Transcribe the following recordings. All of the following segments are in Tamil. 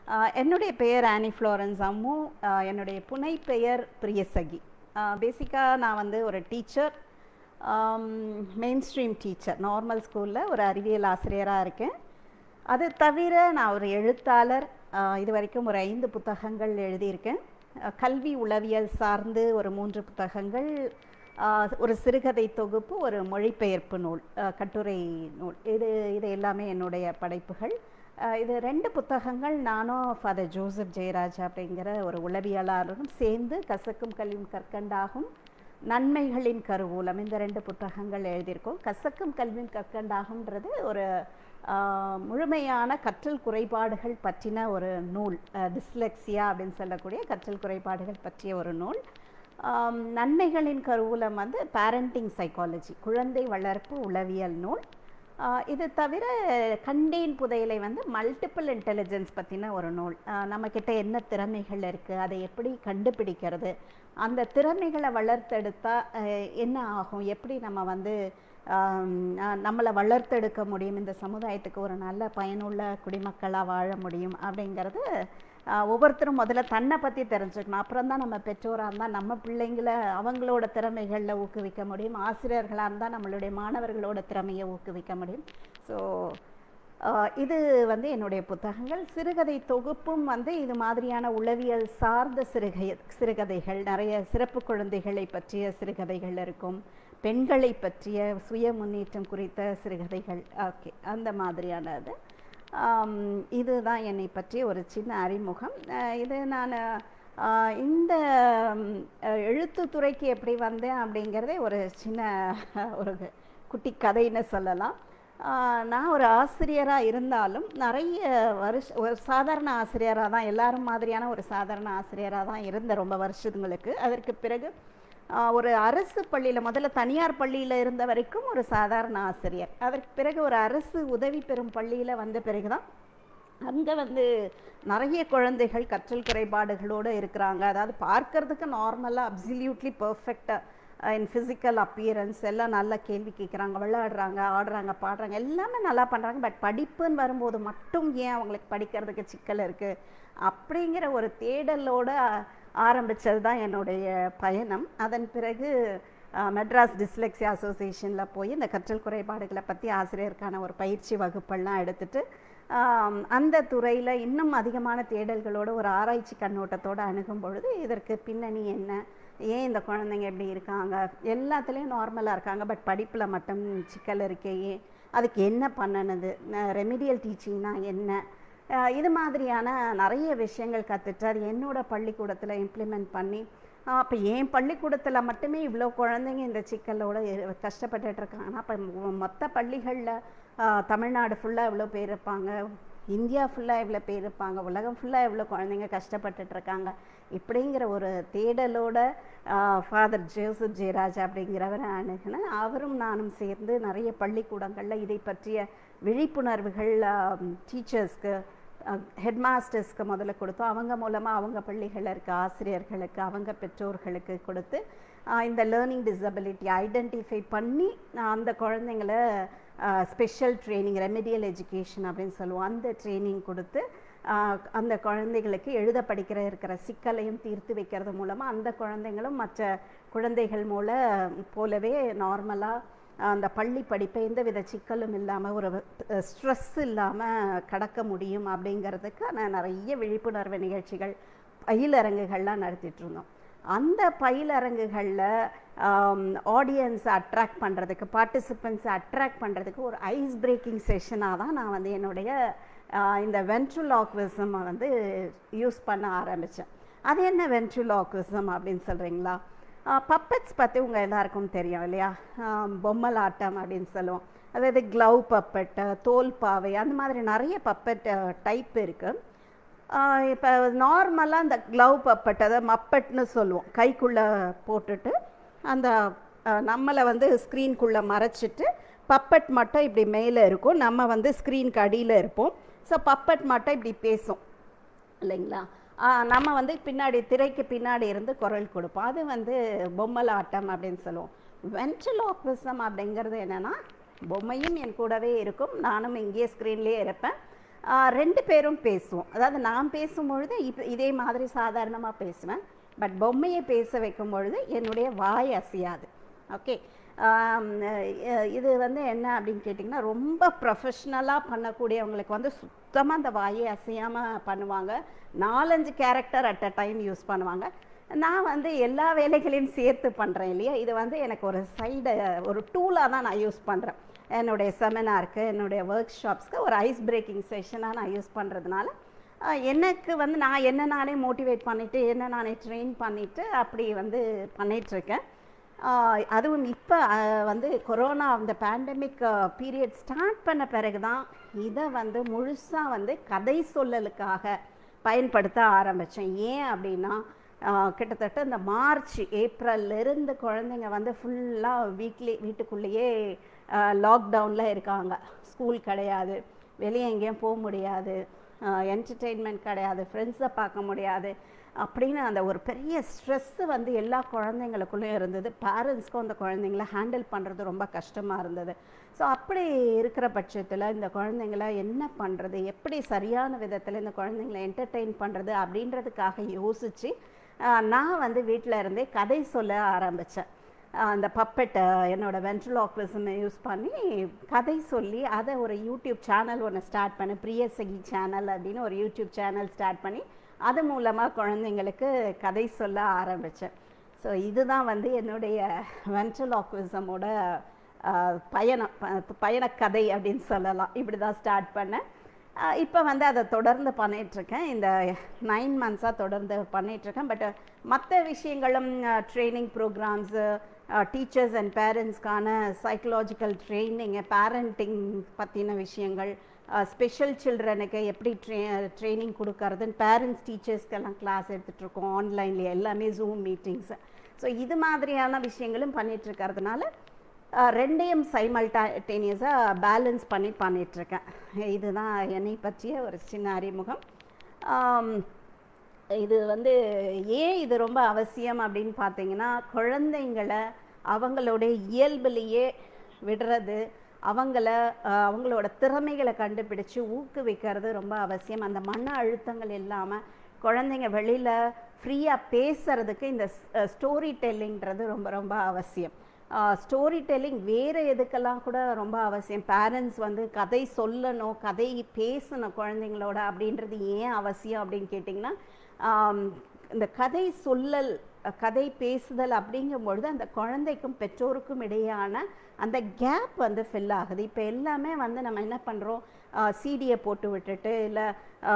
ஆஹ் என்னுடைய பெயர் ஆனி ஃப்ளோரன்ஸ் அம்மு ஆஹ் என்னுடைய புனை பெயர் பிரியசகி பேசிக்காக நான் வந்து ஒரு teacher mainstream teacher normal ஸ்கூலில் ஒரு அறிவியல் ஆசிரியராக இருக்கேன் அது தவிர நான் ஒரு எழுத்தாளர் ஆஹ் இது வரைக்கும் ஒரு ஐந்து புத்தகங்கள் எழுதியிருக்கேன் ஆஹ் கல்வி உளவியல் சார்ந்து ஒரு மூன்று புத்தகங்கள் ஆஹ் ஒரு சிறுகதை தொகுப்பு ஒரு மொழிபெயர்ப்பு நூல் ஆஹ் கட்டுரை நூல் இது இது எல்லாமே என்னுடைய படைப்புகள் ஆஹ் இது ரெண்டு புத்தகங்கள் நானும் ஃபாதர் ஜோசப் ஜெயராஜ் அப்படிங்கிற ஒரு உளவியலாளரும் சேர்ந்து கசக்கும் கல்வியும் கற்கண்டாகும் நன்மைகளின் கருவூலம் இந்த ரெண்டு புத்தகங்கள் எழுதியிருக்கோம் கசக்கும் கல்வியும் கற்கண்டாகும்ன்றது ஒரு ஆஹ், முழுமையான கற்றல் குறைபாடுகள் பற்றின ஒரு நூல் டிஸ்லெக்சியா அப்படின்னு சொல்லக்கூடிய கற்றல் குறைபாடுகள் பற்றிய ஒரு நூல் ஆம், நன்மைகளின் கருவூலம் வந்து பேரண்டிங் சைக்காலஜி குழந்தை வளர்ப்பு உளவியல் நூல் ஆஹ், இது தவிர கண்டேன் புதையலை வந்து மல்டிபிள் இன்டெலிஜென்ஸ் பற்றின ஒரு நூல் ஆஹ், நம்மக்கிட்ட என்ன திறமைகள் இருக்குது அதை எப்படி கண்டுபிடிக்கிறது அந்த திறமைகளை வளர்த்தெடுத்தா ஆஹ், என்ன ஆகும் எப்படி நம்ம வந்து ஆம், ஆஹ், நம்மளை வளர்த்தெடுக்க முடியும் இந்த சமுதாயத்துக்கு ஒரு நல்ல பயனுள்ள குடிமக்களாக வாழ முடியும் அப்படிங்கிறது ஆஹ், ஒவ்வொருத்தரும் முதல்ல தன்னை பற்றி தெரிஞ்சுக்கணும் அப்புறம் தான் நம்ம பெற்றோராக இருந்தால் நம்ம பிள்ளைங்கள அவங்களோட திறமைகளில் ஊக்குவிக்க முடியும் ஆசிரியர்களாக இருந்தால் நம்மளுடைய மாணவர்களோட திறமையை ஊக்குவிக்க முடியும் ஸோ இது வந்து என்னுடைய புத்தகங்கள் சிறுகதை தொகுப்பும் வந்து இது மாதிரியான உளவியல் சார்ந்த சிறுகை சிறுகதைகள் நிறைய சிறப்பு குழந்தைகளை பற்றிய சிறுகதைகள் இருக்கும் பெண்களை பற்றிய சுய முன்னேற்றம் குறித்த சிறுகதைகள் ஓகே அந்த மாதிரியானது ஆம், இதுதான் என்னை பற்றிய ஒரு சின்ன அறிமுகம் அஹ் இது நான் ஆஹ் இந்த ம், அஹ் எழுத்துத்துறைக்கு எப்படி வந்தேன் அப்படிங்கிறதே ஒரு சின்ன ஒரு குட்டி கதைன்னு சொல்லலாம் ஆஹ் நான் ஒரு ஆசிரியராக இருந்தாலும் நிறைய வருஷ ஒரு சாதாரண ஆசிரியராக தான் எல்லாரும் மாதிரியான ஒரு சாதாரண ஆசிரியராக தான் இருந்தேன் ரொம்ப வருஷங்களுக்கு அதற்கு பிறகு ஆஹ் ஒரு அரசு பள்ளியில் முதல்ல தனியார் பள்ளியில் இருந்த வரைக்கும் ஒரு சாதாரண ஆசிரியர் அதற்கு பிறகு ஒரு அரசு உதவி பெறும் பள்ளியில் வந்த பிறகு தான் அங்கே வந்து நிறைய குழந்தைகள் கற்றல் குறைபாடுகளோடு இருக்கிறாங்க அதாவது பார்க்கறதுக்கு நார்மலாக அப்சல்யூட்லி பர்ஃபெக்டாக இன் ஃபிசிக்கல் அப்பியரன்ஸ் எல்லாம் நல்லா கேள்வி கேட்குறாங்க விளையாடுறாங்க ஆடுறாங்க பாடுறாங்க எல்லாமே நல்லா பண்ணுறாங்க பட் படிப்புன்னு வரும்போது மட்டும் ஏன் அவங்களுக்கு படிக்கிறதுக்கு சிக்கல் இருக்குது அப்படிங்கிற ஒரு தேடலோட ஆரம்பித்தது தான் என்னுடைய பயணம் அதன் பிறகு அஹ், மெட்ராஸ் டிஸ்லெக்ஸி அசோசியேஷனில் போய் இந்த கற்றல் குறைபாடுகளை பற்றி ஆசிரியருக்கான ஒரு பயிற்சி வகுப்பெல்லாம் எடுத்துட்டு ஆம், அந்த துறையில் இன்னும் அதிகமான தேடல்களோட ஒரு ஆராய்ச்சி கண்ணோட்டத்தோடு அணுகும் பொழுது இதற்கு பின்னணி என்ன ஏன் இந்த குழந்தைங்க இப்படி இருக்காங்க எல்லாத்துலேயும் நார்மலாக இருக்காங்க பட் படிப்பில் மட்டும் சிக்கல் இருக்கே ஏன் அதுக்கு என்ன பண்ணணுது ரெமிடியல் டீச்சிங்னா என்ன அஹ் இது மாதிரியான நிறைய விஷயங்கள் கற்றுட்டு அது என்னோட பள்ளிக்கூடத்தில் இம்ப்ளிமெண்ட் பண்ணி அப்போ என் பள்ளிக்கூடத்தில் மட்டுமே இவ்வளோ குழந்தைங்க இந்த சிக்கலோட இரு- கஷ்டப்பட்டுட்டு இருக்காங்கன்னா அப்போ மொத்த பள்ளிகளில் தமிழ்நாடு ஃபுல்லாக எவ்வளோ பேர் இருப்பாங்க இந்தியா ஃபுல்லாக எவ்வளோ பேர் இருப்பாங்க உலகம் ஃபுல்லாக எவ்வளோ குழந்தைங்க கஷ்டப்பட்டுட்டு இருக்காங்க இப்படிங்கிற ஒரு தேடலோட ஃபாதர் ஜோசப் ஜெயராஜ் அப்படிங்கிறவரை அணுகினேன் அவரும் நானும் சேர்ந்து நிறைய பள்ளிக்கூடங்களில் இதை பற்றிய விழிப்புணர்வுகள் டீச்சர்ஸ்க்கு ஹெட் மாஸ்டர்ஸ்க்கு முதல்ல கொடுத்தோம் அவங்க மூலமாக அவங்க பள்ளிகளில் இருக்க ஆசிரியர்களுக்கு அவங்க பெற்றோர்களுக்கு கொடுத்து ஆஹ் இந்த லேர்னிங் டிசபிலிட்டி ஐடென்டிஃபை பண்ணி ஆஹ் அந்த குழந்தைங்கள ஸ்பெஷல் ட்ரைனிங் ரெமிடியல் எஜுகேஷன் அப்படின்னு சொல்லுவோம் அந்த ட்ரைனிங் கொடுத்து ஆஹ் அந்த குழந்தைகளுக்கு எழுத படிக்கிற இருக்கிற சிக்கலையும் தீர்த்து வைக்கிறது மூலமாக அந்த குழந்தைங்களும் மற்ற குழந்தைகள் மூல போலவே நார்மலாக அந்த பள்ளி படிப்பை எந்த வித சிக்கலும் இல்லாமல் ஒரு ஸ்ட்ரெஸ் இல்லாமல் கடக்க முடியும் அப்படிங்கிறதுக்கான நிறைய விழிப்புணர்வு நிகழ்ச்சிகள் பயிலரங்குகள்லாம் நடத்திட்டு இருந்தோம் அந்த பயிலரங்குகளில் ஆடியன்ஸை அட்ராக்ட் பண்ணுறதுக்கு பார்ட்டிசிபெண்ட்ஸை அட்ராக்ட் பண்ணுறதுக்கு ஒரு ஐஸ் பிரேக்கிங் செஷனாக தான் நான் வந்து என்னுடைய ஆஹ் இந்த வென்ட்ருலாக்விசம் வந்து யூஸ் பண்ண ஆரம்பித்தேன் அது என்ன வென்ட்ருலாக்விசம் அப்படின்னு சொல்கிறீங்களா பப்பட்ஸ் பற்றி உங்கள் எல்லாருக்கும் தெரியும் இல்லையா ஆஹ் பொம்மலாட்டம் அப்படின்னு சொல்லுவோம் அதாவது க்ளவ் பப்பட் தோல் பாவை அந்த மாதிரி நிறைய பப்பட் டைப் இருக்குது இப்போ நார்மலாக அந்த க்ளவ் பப்பட் அதாவது மப்பட்னு சொல்லுவோம் கைக்குள்ளே போட்டுட்டு அந்த அஹ், நம்மளை வந்து ஸ்க்ரீன்குள்ளே மறைச்சிட்டு பப்பட் மட்டும் இப்படி மேலே இருக்கும் நம்ம வந்து ஸ்க்ரீனுக்கு அடியில் இருப்போம் ஸோ பப்பட் மட்டும் இப்படி பேசும் இல்லைங்களா ஆ, நம்ம வந்து பின்னாடி திரைக்கு பின்னாடி இருந்து குரல் கொடுப்போம் அது வந்து பொம்மலாட்டம் அப்படின்னு சொல்லுவோம் வென்ட்ரலோக்விசம் அப்படிங்கிறது என்னென்னா பொம்மையும் என் கூடவே இருக்கும் நானும் இங்கேயே ஸ்க்ரீன்லேயே இருப்பேன் ஆஹ் ரெண்டு பேரும் பேசுவோம் அதாவது நான் பேசும்பொழுது இப்போ இதே மாதிரி சாதாரணமாக பேசுவேன் பட் பொம்மையை பேச வைக்கும் பொழுது என்னுடைய வாய் அசையாது ஓகே இது வந்து என்ன அப்படின்னு கேட்டிங்கன்னா ரொம்ப ப்ரொஃபஷ்னலாக பண்ணக்கூடியவங்களுக்கு வந்து சுத்தமாக அந்த வாயை அசையாமல் பண்ணுவாங்க நாலஞ்சு character at a time use பண்ணுவாங்க நான் வந்து எல்லா வேலைகளையும் சேர்த்து பண்ணுறேன் இல்லையா இது வந்து எனக்கு ஒரு சைடு ஒரு டூலாக தான் நான் யூஸ் பண்ணுறேன் என்னுடைய செமினாருக்கு என்னுடைய ஒர்க் ஷாப்ஸ்க்கு ஒரு ஐஸ் பிரேக்கிங் செஷனாக நான் யூஸ் பண்ணுறதுனால ஆஹ் எனக்கு வந்து நான் என்ன நானே மோட்டிவேட் பண்ணிவிட்டு என்ன நானே ட்ரெயின் பண்ணிவிட்டு அப்படி வந்து பண்ணிகிட்ருக்கேன் அதுவும் இப்போ வந்து கொரோனா அந்த பேண்டமிக் பீரியட் ஸ்டார்ட் பண்ண பிறகு தான் இதை வந்து முழுசாக வந்து கதை சொல்லலுக்காக பயன்படுத்த ஆரம்பித்தேன் ஏன் அப்படின்னா ஆஹ் கிட்டத்தட்ட இந்த மார்ச் ஏப்ரல்ல இருந்து குழந்தைங்க வந்து ஃபுல்லாக வீக்லி வீட்டுக்குள்ளேயே லாக்டவுனில் இருக்காங்க ஸ்கூல் கிடையாது வெளியே எங்கேயும் போக முடியாது என்டர்டெயின்மெண்ட் கிடையாது ஃப்ரெண்ட்ஸை பார்க்க முடியாது அப்படின்னு அந்த ஒரு பெரிய ஸ்ட்ரெஸ்ஸு வந்து எல்லா குழந்தைங்களுக்குள்ளேயும் இருந்தது பேரண்ட்ஸ்க்கும் அந்த குழந்தைங்கள ஹேண்டில் பண்ணுறது ரொம்ப கஷ்டமாக இருந்தது ஸோ அப்படி இருக்கிற பட்சத்தில் இந்த குழந்தைங்கள என்ன பண்ணுறது எப்படி சரியான விதத்தில் இந்த குழந்தைங்கள என்டர்டெயின் பண்ணுறது அப்படின்றதுக்காக யோசித்து நான் வந்து வீட்டில் இருந்தே கதை சொல்ல ஆரம்பித்தேன் அந்த பப்பெட்டை என்னோட வென்ட்ரலாக்விசம் யூஸ் பண்ணி கதை சொல்லி அதை ஒரு யூடியூப் சேனல் ஒன்று ஸ்டார்ட் பண்ணேன் பிரியசகி சேனல் அப்படின்னு ஒரு யூடியூப் சேனல் ஸ்டார்ட் பண்ணி அது மூலமாக குழந்தைங்களுக்கு கதை சொல்ல ஆரம்பித்தேன் ஸோ இதுதான் வந்து என்னுடைய வென்ட்ரலாக்விசமோட பயணம் ப- பயணக்கதை அப்படின்னு சொல்லலாம் இப்படி தான் ஸ்டார்ட் பண்ணேன் இப்போ வந்து அதை தொடர்ந்து பண்ணிகிட்ருக்கேன் இந்த நைன் மந்த்ஸாக தொடர்ந்து பண்ணிகிட்ருக்கேன் பட் மற்ற விஷயங்களும் ட்ரைனிங் ப்ரோக்ராம்ஸு டீச்சர்ஸ் அண்ட் பேரண்ட்ஸ்க்கான சைக்கலாஜிக்கல் ட்ரைனிங்கு பேரண்டிங் பற்றின விஷயங்கள் ஸ்பெஷல் சில்ட்ரனுக்கு எப்படி ட்ரே ட்ரைனிங் கொடுக்கறதுன்னு பேரண்ட்ஸ் டீச்சர்ஸ்க்கெல்லாம் கிளாஸ் எடுத்துகிட்ருக்கோம் ஆன்லைன்லேயே எல்லாமே ஜூம் மீட்டிங்ஸ் ஸோ இது மாதிரியான விஷயங்களும் பண்ணிட்டு இருக்கறதுனால அஹ், ரெண்டையும் சைமல்டேனியஸாக பேலன்ஸ் பண்ணி பண்ணிகிட்ருக்கேன் இதுதான் என்னை பற்றிய ஒரு சின்ன அறிமுகம் ஆம், இது வந்து ஏன் இது ரொம்ப அவசியம் அப்படின்னு பார்த்தீங்கன்னா குழந்தைங்களை அவங்களுடைய இயல்புலேயே விடுறது அவங்கள அஹ், அவங்களோட திறமைகளை கண்டுபிடிச்சு ஊக்குவிக்கிறது ரொம்ப அவசியம் அந்த மன அழுத்தங்கள் இல்லாமல் குழந்தைங்க வெளியில் ஃப்ரீயாக பேசுறதுக்கு இந்த ஸ்டோரி டெல்லிங்கிறது ரொம்ப ரொம்ப அவசியம் ஸ்டோரி டெல்லிங் வேறு எதுக்கெல்லாம் கூட ரொம்ப அவசியம் பேரண்ட்ஸ் வந்து கதை சொல்லணும் கதை பேசணும் குழந்தைங்களோட அப்படின்றது ஏன் அவசியம் அப்படின்னு கேட்டிங்கன்னா ஆம், இந்த கதை சொல்லல் அஹ், கதை பேசுதல் அப்படிங்கும் பொழுது அந்த குழந்தைக்கும் பெற்றோருக்கும் இடையான அந்த கேப் வந்து ஃபில் ஆகுது இப்போ எல்லாமே வந்து நம்ம என்ன பண்ணுறோம் சிடியை போட்டு விட்டுட்டு இல்லை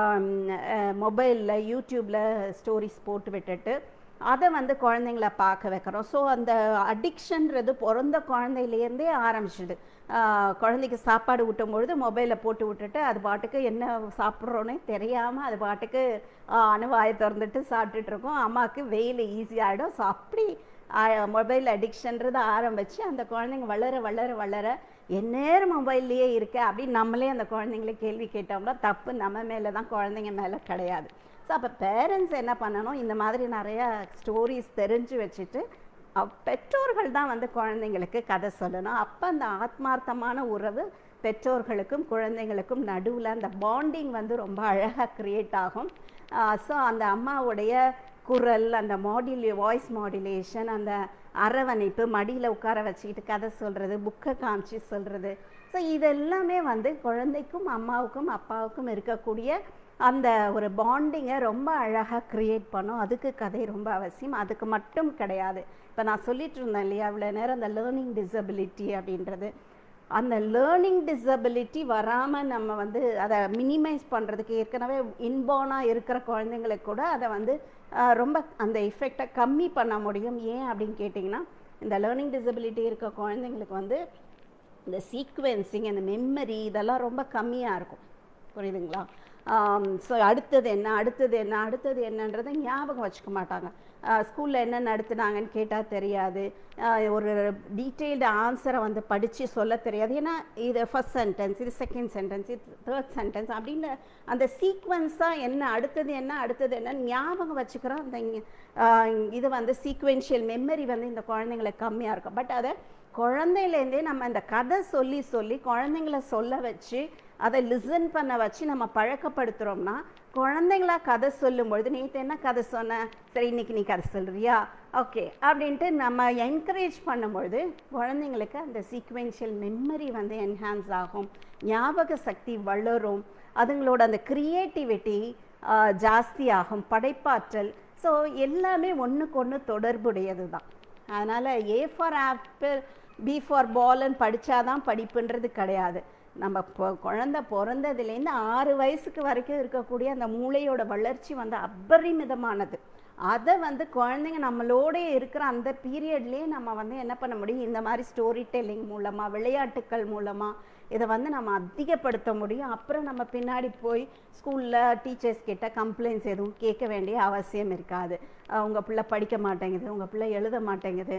மொபைலில் யூடியூப்பில் ஸ்டோரிஸ் போட்டு விட்டுட்டு அதை வந்து குழந்தைங்கள பார்க்க வைக்கிறோம் ஸோ அந்த அடிக்ஷன்றது பிறந்த குழந்தையிலேருந்தே ஆரம்பிச்சிடுது ஆஹ் குழந்தைக்கு சாப்பாடு ஊட்டும் பொழுது மொபைலில் போட்டு விட்டுட்டு அது பாட்டுக்கு என்ன சாப்பிட்றோன்னே தெரியாமல் அது பாட்டுக்கு ஆஹ் அணுவாயை திறந்துட்டு சாப்பிட்டுட்டு இருக்கோம் அம்மாவுக்கு வெயில் ஈஸியாகிடும் ஸோ அப்படி மொபைல் அடிக்ஷன்றது ஆரம்பித்து அந்த குழந்தைங்க வளர வளர வளர எந்நேரம் மொபைல்லையே இருக்க அப்படின்னு நம்மளே அந்த குழந்தைங்கள கேள்வி கேட்டோம்னா தப்பு நம்ம மேலே தான் குழந்தைங்க மேலே கிடையாது ஸோ அப்போ பேரண்ட்ஸ் என்ன பண்ணணும் இந்த மாதிரி நிறைய ஸ்டோரிஸ் தெரிஞ்சு வச்சுட்டு அவ்- பெற்றோர்கள் தான் வந்து குழந்தைங்களுக்கு கதை சொல்லணும் அப்போ அந்த ஆத்மார்த்தமான உறவு பெற்றோர்களுக்கும் குழந்தைங்களுக்கும் நடுவில் அந்த பாண்டிங் வந்து ரொம்ப அழகாக க்ரியேட் ஆகும் ஸோ அந்த அம்மாவுடைய குரல் அந்த மாடுலே வாய்ஸ் மாடுலேஷன் அந்த அரவணைப்பு மடியில் உட்கார வச்சுக்கிட்டு கதை சொல்கிறது புக்கை காமிச்சு சொல்கிறது ஸோ இதெல்லாமே வந்து குழந்தைக்கும் அம்மாவுக்கும் அப்பாவுக்கும் இருக்கக்கூடிய அந்த ஒரு பாண்டிங்கை ரொம்ப அழகாக க்ரியேட் பண்ணும் அதுக்கு கதை ரொம்ப அவசியம் அதுக்கு மட்டும் கிடையாது இப்போ நான் சொல்லிட்டு இருந்தேன் இல்லையா இவ்வளோ நேரம் அந்த லேர்னிங் டிசபிலிட்டி அப்படின்றது அந்த லேர்னிங் டிசபிலிட்டி வராமல் நம்ம வந்து அதை மினிமைஸ் பண்ணுறதுக்கு ஏற்கனவே இன்பார்னாக இருக்கிற குழந்தைங்களுக்கு கூட அதை வந்து ஆஹ், ரொம்ப அந்த எஃபெக்டை கம்மி பண்ண முடியும் ஏன் அப்படின்னு கேட்டிங்கன்னா இந்த லேர்னிங் டிசபிலிட்டி இருக்க குழந்தைங்களுக்கு வந்து இந்த சீக்வென்சிங் அந்த மெமரி இதெல்லாம் ரொம்ப கம்மியாக இருக்கும் புரியுதுங்களா ஸோ அடுத்தது என்ன அடுத்தது என்ன அடுத்தது என்னன்றதை ஞாபகம் வச்சுக்க மாட்டாங்க ஸ்கூலில் என்ன நடத்துனாங்கன்னு கேட்டால் தெரியாது ஆஹ் ஒரு டீட்டெயில்டு ஆன்சரை வந்து படித்து சொல்ல தெரியாது ஏன்னா இது ஃபர்ஸ்ட் சென்டென்ஸ் இது செகண்ட் சென்டென்ஸ் இது தேர்ட் சென்டென்ஸ் அப்படின்னு அந்த சீக்வன்ஸாக என்ன அடுத்தது என்ன அடுத்தது என்ன ஞாபகம் வச்சுக்கிற அந்த இங்க- ஆஹ் இது வந்து சீக்வென்ஷியல் மெமரி வந்து இந்த குழந்தைங்களுக்கு கம்மியாக இருக்கும் பட் அதை குழந்தையிலேருந்தே நம்ம இந்த கதை சொல்லி சொல்லி குழந்தைங்கள சொல்ல வச்சு அதை லிசன் பண்ண வச்சு நம்ம பழக்கப்படுத்துகிறோம்னா குழந்தைங்களா கதை சொல்லும் பொழுது நேற்று என்ன கதை சொன்ன சரி இன்னைக்கு நீ கதை சொல்றியா ஓகே அப்படின்ட்டு நம்ம என்கரேஜ் பண்ணும்பொழுது குழந்தைங்களுக்கு அந்த சீக்வென்ஷியல் மெமரி வந்து என்ஹான்ஸ் ஆகும் ஞாபக சக்தி வளரும் அதுங்களோட அந்த க்ரியேட்டிவிட்டி ஜாஸ்தி ஆகும் படைப்பாற்றல் ஸோ எல்லாமே ஒன்றுக்கு ஒன்று தொடர்புடையது தான் அதனால் A for apple B for பால்னு படித்தாதான் படிப்புன்றது கிடையாது நம்ம இப்போ குழந்தை பிறந்ததுலேருந்து ஆறு வயசுக்கு வரைக்கும் இருக்கக்கூடிய அந்த மூளையோட வளர்ச்சி வந்து அபரிமிதமானது அதை வந்து குழந்தைங்க நம்மளோட இருக்கிற அந்த பீரியட்லேயே நம்ம வந்து என்ன பண்ண முடியும் இந்த மாதிரி ஸ்டோரி டெல்லிங் மூலமாக விளையாட்டுக்கள் மூலமாக இதை வந்து நம்ம அதிகப்படுத்த முடியும் அப்புறம் நம்ம பின்னாடி போய் ஸ்கூலில் டீச்சர்ஸ் கிட்ட கம்ப்ளைண்ட்ஸ் எதுவும் கேட்க வேண்டிய அவசியம் இருக்காது உங்கள் பிள்ளை படிக்க மாட்டேங்குது உங்கள் பிள்ளை எழுத மாட்டேங்குது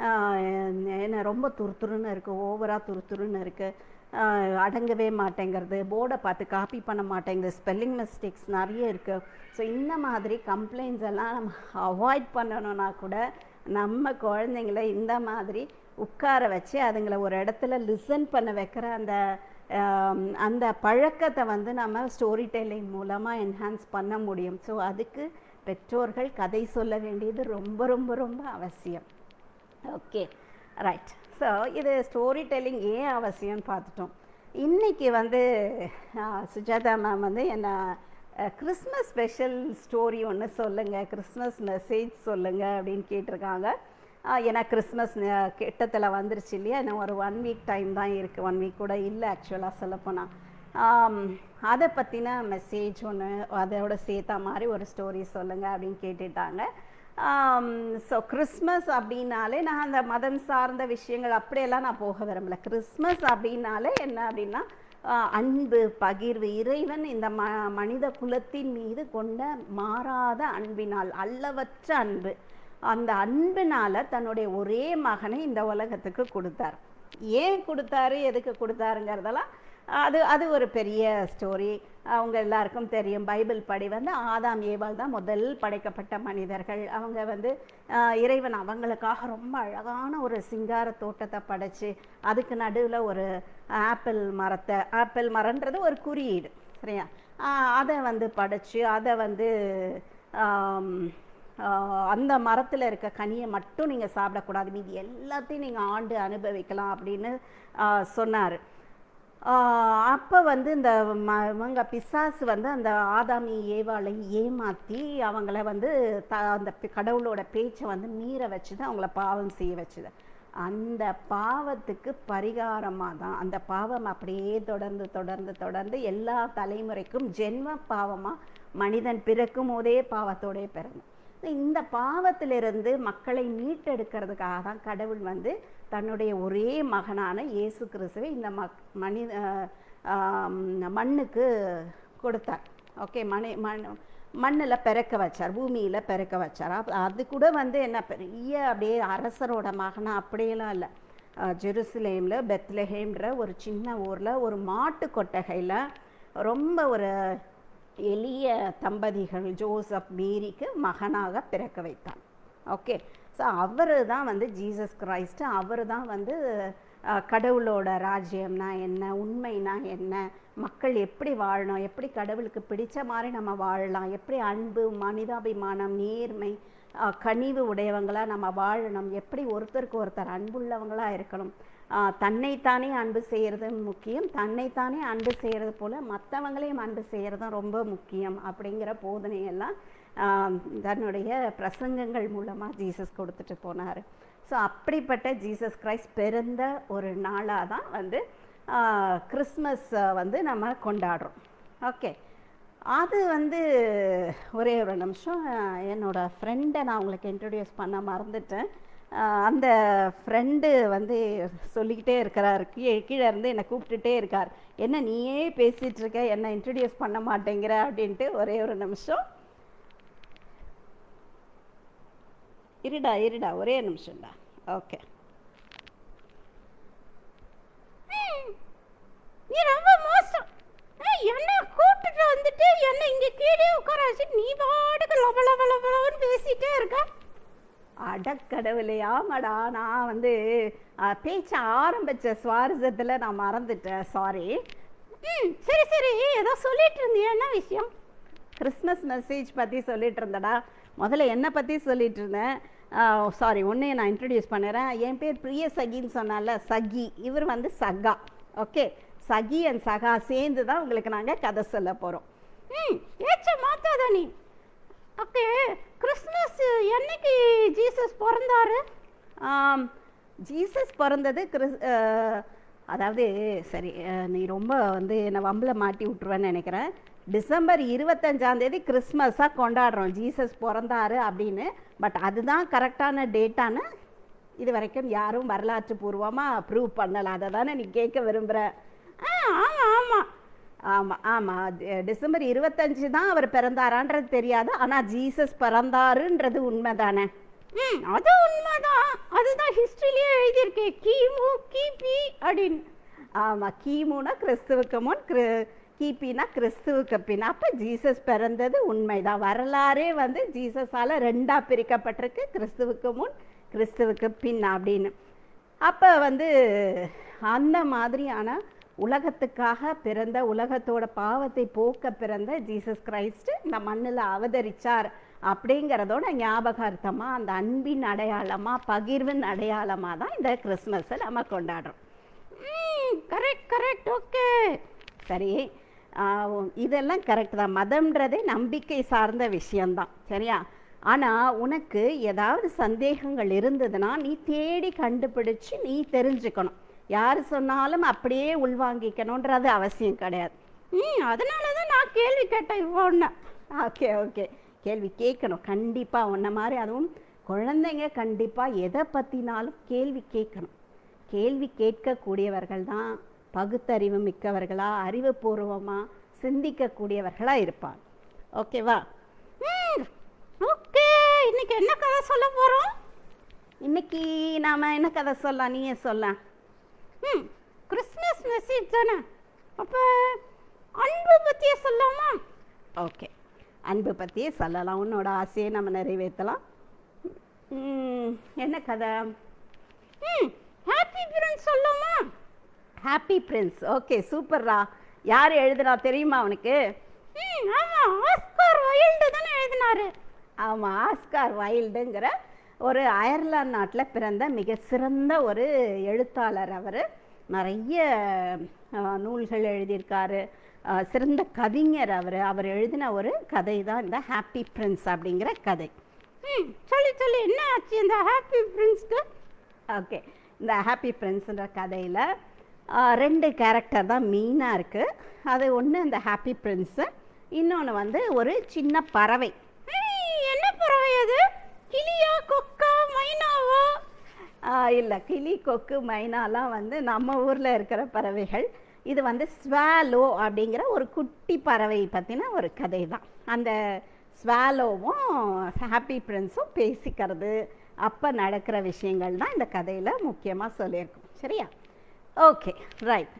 என்ன ரொம்ப துருத்துருன்னு இருக்குது ஓவராக துருத்துருன்னு இருக்குது அடங்கவே மாட்டேங்கிறது போர்டை பார்த்து காப்பி பண்ண மாட்டேங்குது ஸ்பெல்லிங் மிஸ்டேக்ஸ் நிறைய இருக்குது ஸோ இந்த மாதிரி கம்ப்ளைண்ட்ஸ் எல்லாம் நம்ம அவாய்ட் பண்ணணும்னா கூட நம்ம குழந்தைங்கள இந்த மாதிரி உட்கார வச்சு அதுங்களை ஒரு இடத்துல லிசன் பண்ண வைக்கிற அந்த அந்த பழக்கத்தை வந்து நம்ம ஸ்டோரி டெல்லிங் மூலமாக என்ஹான்ஸ் பண்ண முடியும் ஸோ அதுக்கு பெற்றோர்கள் கதை சொல்ல வேண்டியது ரொம்ப ரொம்ப ரொம்ப அவசியம் ஓகே ரைட் ஸோ இது ஸ்டோரி டெல்லிங் ஏன் அவசியம்னு பார்த்துட்டோம் இன்றைக்கி வந்து சுஜாதா மேம் வந்து என்ன கிறிஸ்மஸ் ஸ்பெஷல் ஸ்டோரி ஒன்று சொல்லுங்கள் கிறிஸ்மஸ் மெசேஜ் சொல்லுங்கள் அப்படின்னு கேட்டிருக்காங்க ஏன்னா கிறிஸ்மஸ் கிட்டத்தில் வந்துருச்சு இல்லையா இன்னும் ஒரு ஒன் வீக் டைம் தான் இருக்குது ஒன் வீக் கூட இல்லை ஆக்சுவலாக சொல்லப்போனால் அதை பற்றின மெசேஜ் ஒன்று அதோட சேர்த்தா மாதிரி ஒரு ஸ்டோரி சொல்லுங்கள் அப்படின்னு கேட்டுட்டாங்க ஸோ கிறிஸ்மஸ் அப்படின்னாலே நான் அந்த மதம் சார்ந்த விஷயங்கள் அப்படியெல்லாம் நான் போக விரும்பல கிறிஸ்மஸ் அப்படின்னாலே என்ன அப்படின்னா அன்பு பகிர்வு இறைவன் இந்த ம மனித குலத்தின் மீது கொண்ட மாறாத அன்பினால் அல்லவற்ற அன்பு அந்த அன்பினால தன்னுடைய ஒரே மகனை இந்த உலகத்துக்கு கொடுத்தார் ஏன் கொடுத்தாரு எதுக்கு கொடுத்தாருங்கிறதெல்லாம் அது அது ஒரு பெரிய ஸ்டோரி அவங்க எல்லாருக்கும் தெரியும் பைபிள் படி வந்து ஆதாம் ஏவாள் தான் முதல் படைக்கப்பட்ட மனிதர்கள் அவங்க வந்து இறைவன் அவங்களுக்காக ரொம்ப அழகான ஒரு சிங்கார தோட்டத்தை படைச்சு அதுக்கு நடுவில் ஒரு ஆப்பிள் மரத்தை ஆப்பிள் மரன்றது ஒரு குறியீடு சரியா அதை வந்து படைச்சு அதை வந்து அந்த மரத்தில் இருக்க கனியை மட்டும் நீங்கள் சாப்பிடக்கூடாது மீதி எல்லாத்தையும் நீங்கள் ஆண்டு அனுபவிக்கலாம் அப்படின்னு சொன்னார் அப்போ வந்து இந்த ம இவங்க பிசாசு வந்து அந்த ஆதாமி ஏவாளை ஏமாற்றி அவங்கள வந்து த அந்த கடவுளோட பேச்சை வந்து மீற வச்சுது அவங்கள பாவம் செய்ய வச்சுது அந்த பாவத்துக்கு பரிகாரமாக தான் அந்த பாவம் அப்படியே தொடர்ந்து தொடர்ந்து தொடர்ந்து எல்லா தலைமுறைக்கும் ஜென்ம பாவமாக மனிதன் பிறக்கும் போதே பாவத்தோடே பிறந்தோம் இந்த பாவத்திலிருந்து மக்களை மீட்டெடுக்கிறதுக்காக தான் கடவுள் வந்து தன்னுடைய ஒரே மகனான இயேசு கிறிஸ்துவை இந்த மக் மனித மண்ணுக்கு கொடுத்தார் ஓகே மனை மண் மண்ணில் பிறக்க வச்சார் பூமியில் பிறக்க வச்சார் அது கூட வந்து என்ன பெரிய அப்படியே அரசரோட மகனா அப்படியெல்லாம் இல்லை ஜெருசலேமில் பெத்லஹேம்ன்ற ஒரு சின்ன ஊரில் ஒரு மாட்டு கொட்டகையில் ரொம்ப ஒரு எளிய தம்பதிகள் ஜோசப் மேரிக்கு மகனாக பிறக்க வைத்தான் ஓகே ஸோ அவர் தான் வந்து ஜீசஸ் கிரைஸ்ட் அவர் தான் வந்து கடவுளோட ராஜ்யம்னா என்ன உண்மைனா என்ன மக்கள் எப்படி வாழணும் எப்படி கடவுளுக்கு பிடிச்ச மாதிரி நம்ம வாழலாம் எப்படி அன்பு மனிதாபிமானம் நேர்மை கனிவு உடையவங்களாக நம்ம வாழணும் எப்படி ஒருத்தருக்கு ஒருத்தர் அன்புள்ளவங்களாக இருக்கணும் தன்னைத்தானே அன்பு செய்கிறது முக்கியம் தன்னைத்தானே அன்பு செய்கிறது போல் மற்றவங்களையும் அன்பு செய்கிறதும் ரொம்ப முக்கியம் அப்படிங்கிற போதனையெல்லாம் தன்னுடைய பிரசங்கங்கள் மூலமாக ஜீசஸ் கொடுத்துட்டு போனார் ஸோ அப்படிப்பட்ட ஜீசஸ் கிரைஸ்ட் பிறந்த ஒரு நாளாக தான் வந்து கிறிஸ்மஸ் வந்து நம்ம கொண்டாடுறோம் ஓகே அது வந்து ஒரே ஒரு நிமிஷம் என்னோடய ஃப்ரெண்டை நான் உங்களுக்கு இன்ட்ரடியூஸ் பண்ண மறந்துட்டேன் அந்த ஃப்ரெண்டு வந்து சொல்லிக்கிட்டே இருக்கிறார் கீழே கீழே இருந்து என்னை கூப்பிட்டுட்டே இருக்கார் என்ன நீயே பேசிகிட்டு இருக்க என்னை இன்ட்ரடியூஸ் பண்ண மாட்டேங்கிற அப்படின்ட்டு ஒரே ஒரு நிமிஷம் இருடா இருடா ஒரே நிமிஷம்டா ஓகே நீ ரொம்ப மோசம் என்ன கூப்பிட்டுட்டு வந்துட்டு என்ன இங்கே கீழே உட்கார வச்சு நீ பாட்டுக்கு லப லப லபலன்னு பேசிட்டே இருக்க அடக்கடவுளே ஆமாடா நான் வந்து பேச்ச ஆரம்பித்த சுவாரஸ்யத்தில் நான் மறந்துட்டேன் சாரி ம் சரி சரி ஏதோ சொல்லிட்டு இருந்தியே என்ன விஷயம் கிறிஸ்மஸ் மெசேஜ் பற்றி சொல்லிட்டு இருந்தடா முதல்ல என்னை பற்றி சொல்லிட்டு இருந்தேன் சாரி ஒன்றே நான் இன்ட்ரடியூஸ் பண்ணுறேன் என் பேர் பிரிய சகின்னு சொன்னால சகி இவர் வந்து சகா ஓகே சகி அண்ட் சகா சேர்ந்து தான் உங்களுக்கு நாங்கள் கதை சொல்ல போகிறோம் ம் ஏச்ச மாத்தாத நீ ஓகே கிறிஸ்மஸ் என்னைக்கு ஜீசஸ் பிறந்தாரு ஆம், ஜீசஸ் பிறந்தது கிறிஸ் அஹ், அதாவது சரி அஹ், நீ ரொம்ப வந்து என்னை வம்பில் மாட்டி விட்ருவேன்னு நினைக்கிறேன் டிசம்பர் இருபத்தஞ்சாம் தேதி கிறிஸ்மஸாக கொண்டாடுறோம் ஜீசஸ் பிறந்தாரு அப்படின்னு பட் அதுதான் கரெக்டான டேட்டான்னு இது வரைக்கும் யாரும் வரலாற்று பூர்வமாக ப்ரூவ் பண்ணலை அதை தானே நீ கேட்க விரும்புகிற ஆ ஆமாம் ஆமாம் ஆமாம் ஆமாம் டிசம்பர் இருபத்தஞ்சு தான் அவர் பிறந்தாரான்றது தெரியாது ஆனால் ஜீசஸ் பிறந்தாருன்றது உண்மை தானே ம் அது உண்மைதான் அதுதான் ஹிஸ்ட்ரியிலேயே எழுதியிருக்கு கிமு கிபி அப்படின்னு ஆமாம் கிமுனா கிறிஸ்துவுக்கு முன் கிரு கிபினா கிறிஸ்துவுக்கு பின் அப்போ ஜீசஸ் பிறந்தது உண்மைதான் வரலாறே வந்து ஜீசஸால் ரெண்டாக பிரிக்கப்பட்டிருக்கு கிறிஸ்துவுக்கு முன் கிறிஸ்துவுக்கு பின் அப்படின்னு அப்போ வந்து அந்த மாதிரியான உலகத்துக்காக பிறந்த உலகத்தோட பாவத்தை போக்க பிறந்த ஜீசஸ் கிரைஸ்ட் இந்த மண்ணில் அவதரிச்சார் அப்படிங்கிறதோட ஞாபகார்த்தமாக அந்த அன்பின் அடையாளமாக பகிர்வின் அடையாளமாக தான் இந்த கிறிஸ்மஸை நம்ம கொண்டாடுறோம் ம் கரெக்ட் கரெக்ட் ஓகே சரி ஆஹ் இதெல்லாம் கரெக்ட் தான் மதம்ன்றதே நம்பிக்கை சார்ந்த விஷயம்தான் சரியா ஆனால் உனக்கு ஏதாவது சந்தேகங்கள் இருந்ததுன்னா நீ தேடி கண்டுபிடிச்சு நீ தெரிஞ்சுக்கணும் யார் சொன்னாலும் அப்படியே உள்வாங்கிக்கணுன்றது அவசியம் கிடையாது ம் அதனால தான் நான் கேள்வி கேட்டேன் இப்போ ஒன்று ஓகே ஓகே கேள்வி கேட்கணும் கண்டிப்பாக உன்ன மாதிரி அதுவும் குழந்தைங்க கண்டிப்பாக எதை பற்றினாலும் கேள்வி கேட்கணும் கேள்வி கேட்கக்கூடியவர்கள் தான் பகுத்தறிவு மிக்கவர்களா அறிவுபூர்வமாக சிந்திக்கக்கூடியவர்களாக இருப்பாங்க ஓகேவா ம் ஓகே இன்னைக்கு என்ன கதை சொல்ல போகிறோம் இன்னைக்கு நாம் என்ன கதை சொல்லலாம் நீயே சொல்ல ம் கிறிஸ்மஸ் மெசேஜ் தானே அப்போ அன்பு பற்றியே சொல்லாமா ஓகே அன்பு பற்றியே சொல்லலாம் உன்னோட ஆசையை நம்ம நிறைவேற்றலாம் ம், என்ன கதை ம் ஹாப்பி பிரின்ஸ் சொல்லாமா ஹாப்பி பிரின்ஸ் ஓகே சூப்பர்ரா யார் எழுதுனா தெரியுமா அவனுக்கு ம் ஆமாம் ஆஸ்கார் வைல்டு தானே எழுதினாரு ஆமாம் ஆஸ்கார் வைல்டுங்கிற ஒரு அயர்லாந்து நாட்டில் பிறந்த மிக சிறந்த ஒரு எழுத்தாளர் அவர் நிறைய அஹ், நூல்கள் எழுதியிருக்காரு அஹ், சிறந்த கவிஞர் அவர் அவர் எழுதின ஒரு கதை தான் இந்த ஹாப்பி பிரின்ஸ் அப்படிங்கிற கதை ம் சொல்லி சொல்லி என்ன ஆச்சு இந்த ஹாப்பி பிரின்ஸ்க்கு ஓகே இந்த ஹாப்பி பிரின்ஸ்ன்ற கதையில் ரெண்டு கேரக்டர் தான் மெயினாக இருக்குது அது ஒன்று இந்த ஹாப்பி பிரின்ஸு இன்னொன்று வந்து ஒரு சின்ன பறவை ஏய், என்ன பறவை அது கிளியா கொக்கா மைனாவா இல்லை கிளி கொக்கு மைனாலாம் வந்து நம்ம ஊரில் இருக்கிற பறவைகள் இது வந்து ஸ்வாலோ அப்படிங்கிற ஒரு குட்டி பறவை பற்றின ஒரு கதை தான் அந்த ஸ்வாலோவும் ஹாப்பி பிரின்ஸும் பேசிக்கிறது அப்போ நடக்கிற விஷயங்கள் தான் இந்த கதையில் முக்கியமாக சொல்லியிருக்கோம் சரியா ஓகே ரைட்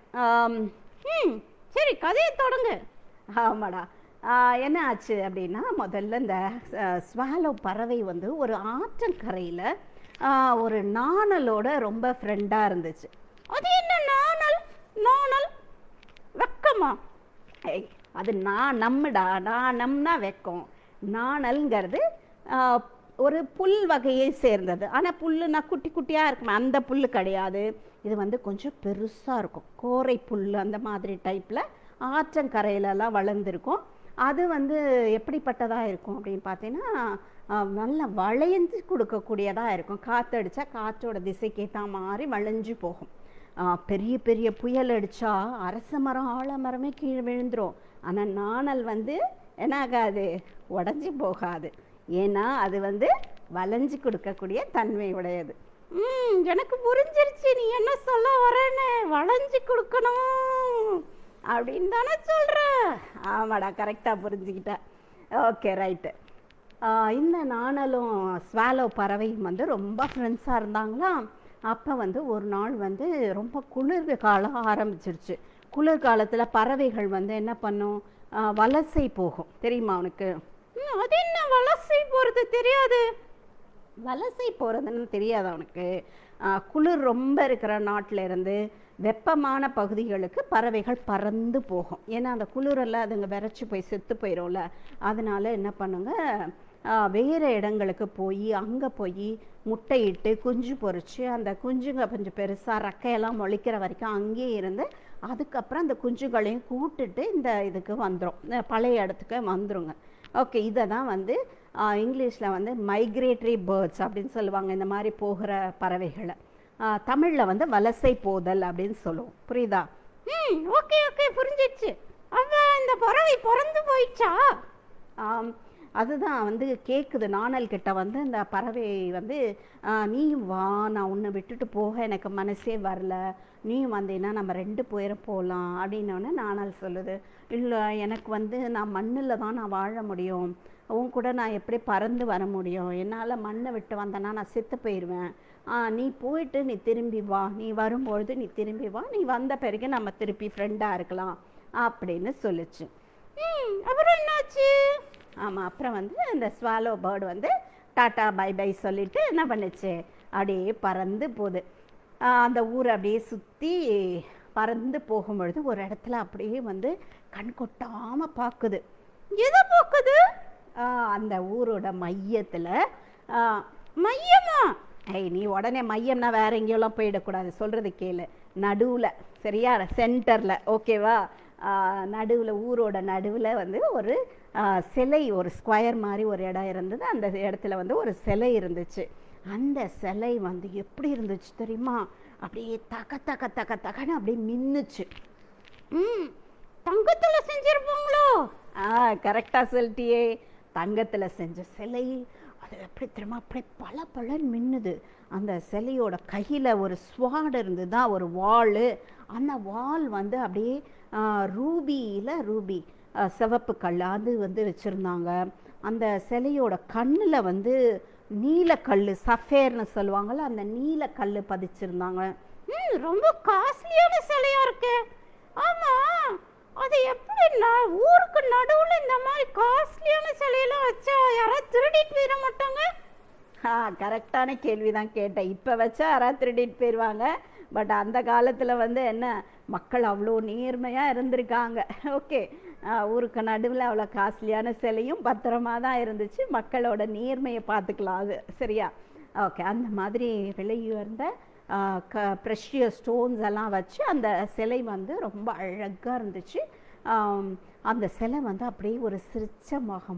ம் சரி கதையை தொடங்கு ஆமாடா ஆஹ் என்ன ஆச்சு அப்படின்னா முதல்ல இந்த ஸ்வாலோ பறவை வந்து ஒரு ஆற்றங்கரையில் ஒரு நாணலோட ரொம்ப ஃப்ரெண்டாக இருந்துச்சு அது என்ன நாணல் நாணல் வெக்கமா ஏய் அது நான் நம்மடா நான் நம்னா வெக்கம் நாணல்ங்கிறது ஆஹ், ஒரு புல் வகையை சேர்ந்தது ஆனால் புல்லுனா குட்டி குட்டியாக இருக்குமே அந்த புல் கிடையாது இது வந்து கொஞ்சம் பெருசாக இருக்கும் கோரை புல் அந்த மாதிரி டைப்பில் ஆற்றங்கரையிலலாம் வளர்ந்துருக்கும் அது வந்து எப்படிப்பட்டதாக இருக்கும் அப்படின்னு பார்த்தீங்கன்னா ஆஹ், நல்லா வளைஞ்சு கொடுக்கக்கூடியதாக இருக்கும் காற்றடிச்சா காற்றோட திசைக்கு ஏற்ற மாதிரி வளைஞ்சு போகும் ஆ, பெரிய பெரிய புயல் அடித்தா அரச மரம் ஆலமரமே கீழே விழுந்துரும் ஆனால் நாணல் வந்து என்ன ஆகாது உடஞ்சி போகாது ஏன்னா அது வந்து வளைஞ்சு கொடுக்கக்கூடிய தன்மை உடையது ம் எனக்கு புரிஞ்சிருச்சு நீ என்ன சொல்ல வரேன்னு வளைஞ்சு கொடுக்கணும் அப்படின்னு தானே சொல்கிற ஆமாடா கரெக்டாக புரிஞ்சுக்கிட்டேன் ஓகே ரைட்டு இந்த நாணலும் ஸ்வாலோ பறவையும் வந்து ரொம்ப ஃப்ரெண்ட்ஸாக இருந்தாங்களாம் அப்போ வந்து ஒரு நாள் வந்து ரொம்ப குளிர் காலம் ஆரம்பிச்சிருச்சு குளிர் காலத்தில் பறவைகள் வந்து என்ன பண்ணும் ஆ, வலசை போகும் தெரியுமா அவனுக்கு ம், அது என்ன வலசை போறது தெரியாது வலசை போகிறதுன்னு தெரியாது அவனுக்கு ஆ, குளிர் ரொம்ப இருக்கிற நாட்டில் இருந்து வெப்பமான பகுதிகளுக்கு பறவைகள் பறந்து போகும் ஏன்னா அந்த குளிரில் அதுங்க விரைச்சி போய் செத்து போயிடும்ல அதனால என்ன பண்ணுங்க ஆஹ் வேறு இடங்களுக்கு போய் அங்கே போய் முட்டையிட்டு குஞ்சு பொரிச்சு அந்த குஞ்சுங்க கொஞ்சம் பெருசாக ரெக்கையெல்லாம் முளைக்கிற வரைக்கும் அங்கேயே இருந்து அதுக்கப்புறம் அந்த குஞ்சுகளையும் கூட்டுட்டு இந்த இதுக்கு வந்துடும் பழைய இடத்துக்கு வந்துருங்க ஓகே இதை தான் வந்து இங்கிலீஷில் வந்து மைக்ரேட்டரி பேர்ட்ஸ் அப்படின்னு சொல்லுவாங்க இந்த மாதிரி போகிற பறவைகளை தமிழில் வந்து வலசை போதல் அப்படின்னு சொல்லுவோம் புரியுதா ம் ஓகே ஓகே புரிஞ்சிடுச்சு அவ இந்த பறவை பறந்து போயிடுச்சா ஆம், அதுதான் வந்து கேட்குது நாணல் கிட்ட வந்து இந்த பறவை வந்து ஆ, நீயும் வா நான் உன்னை விட்டுட்டு போக எனக்கு மனசே வரல நீயும் வந்தீங்கன்னா நம்ம ரெண்டு பேரும் போகலாம் அப்படின்னோடனே நாணல் சொல்லுது இல்லை எனக்கு வந்து நான் மண்ணில் தான் நான் வாழ முடியும் உன் கூட நான் எப்படி பறந்து வர முடியும் என்னால் மண்ணை விட்டு வந்தேன்னா நான் செத்து போயிடுவேன் ஆ, நீ போயிட்டு நீ திரும்பி வா நீ வரும்பொழுது நீ திரும்பி வா நீ வந்த பிறகு நம்ம திருப்பி ஃப்ரெண்டாக இருக்கலாம் அப்படின்னு சொல்லுச்சு ம் அப்புறம் என்னாச்சு ஆமாம் அப்புறம் வந்து இந்த ஸ்வாலோ பேர்டு வந்து டாட்டா பை பை சொல்லிட்டு என்ன பண்ணுச்சு அப்படியே பறந்து போகுது ஆஹ் அந்த ஊரை அப்படியே சுற்றி பறந்து போகும்பொழுது ஒரு இடத்துல அப்படியே வந்து கண் கொட்டாமல் பார்க்குது எதை போக்குது ஆஹ் அந்த ஊரோட மையத்தில் மையமா ஐய் நீ உடனே மையம்னா வேற எங்கேயோலாம் போயிடக்கூடாது சொல்கிறது கேளு நடுவில் சரியா சென்டரில் ஓகேவா நடுவில் ஊரோட நடுவில் வந்து ஒரு ஆ, சிலை ஒரு ஸ்கொயர் மாதிரி ஒரு இடம் இருந்தது அந்த இடத்துல வந்து ஒரு சிலை இருந்துச்சு அந்த சிலை வந்து எப்படி இருந்துச்சு தெரியுமா அப்படியே தக தக தக தகன்னு அப்படியே மின்னுச்சு ம் தங்கத்துல செஞ்சிருப்பாங்களோ ஆ கரெக்டாக சொல்லிட்டியே தங்கத்தில் செஞ்ச சிலை அது எப்படி தெரியுமா அப்படியே பல பலன்னு மின்னுது அந்த சிலையோட கையில் ஒரு ஸ்வாட் இருந்ததா ஒரு வாள் அந்த வாள் வந்து அப்படியே ரூபியில் ரூபி ஆ, சிவப்பு கல் அது வந்து வச்சுருந்தாங்க அந்த சிலையோட கண்ணில் வந்து நீலக்கல் சஃபேர்னு சொல்லுவாங்கள்ல அந்த நீலக்கல் பதிச்சிருந்தாங்க ம் ரொம்ப காஸ்ட்லியான சிலையா இருக்கு ஆமா அது எப்படின்னா ஊருக்கு நடுவுல இந்த மாதிரி காஸ்ட்லியான சிலையெல்லாம் வச்சா யாராவது திருடிட்டு போயிட மாட்டாங்க ஆ கரெக்டான கேள்வி தான் கேட்டேன் இப்போ வச்சா யாராவது திருடிட்டு போயிடுவாங்க பட் அந்த காலத்தில் வந்து என்ன மக்கள் அவ்வளோ நேர்மையாக இருந்திருக்காங்க ஓகே ஊருக்கு நடுவில் அவ்வளோ காஸ்ட்லியான சிலையும் பத்திரமா தான் இருந்துச்சு மக்களோட நேர்மையை பார்த்துக்கலாம் அது சரியா ஓகே அந்த மாதிரி விலை உயர்ந்த ஆ, க ப்ரெஷியஸ் ஸ்டோன்ஸ் எல்லாம் வச்சு அந்த சிலை வந்து ரொம்ப அழகாக இருந்துச்சு ஆம், அந்த சிலை வந்து அப்படியே ஒரு சிரிச்ச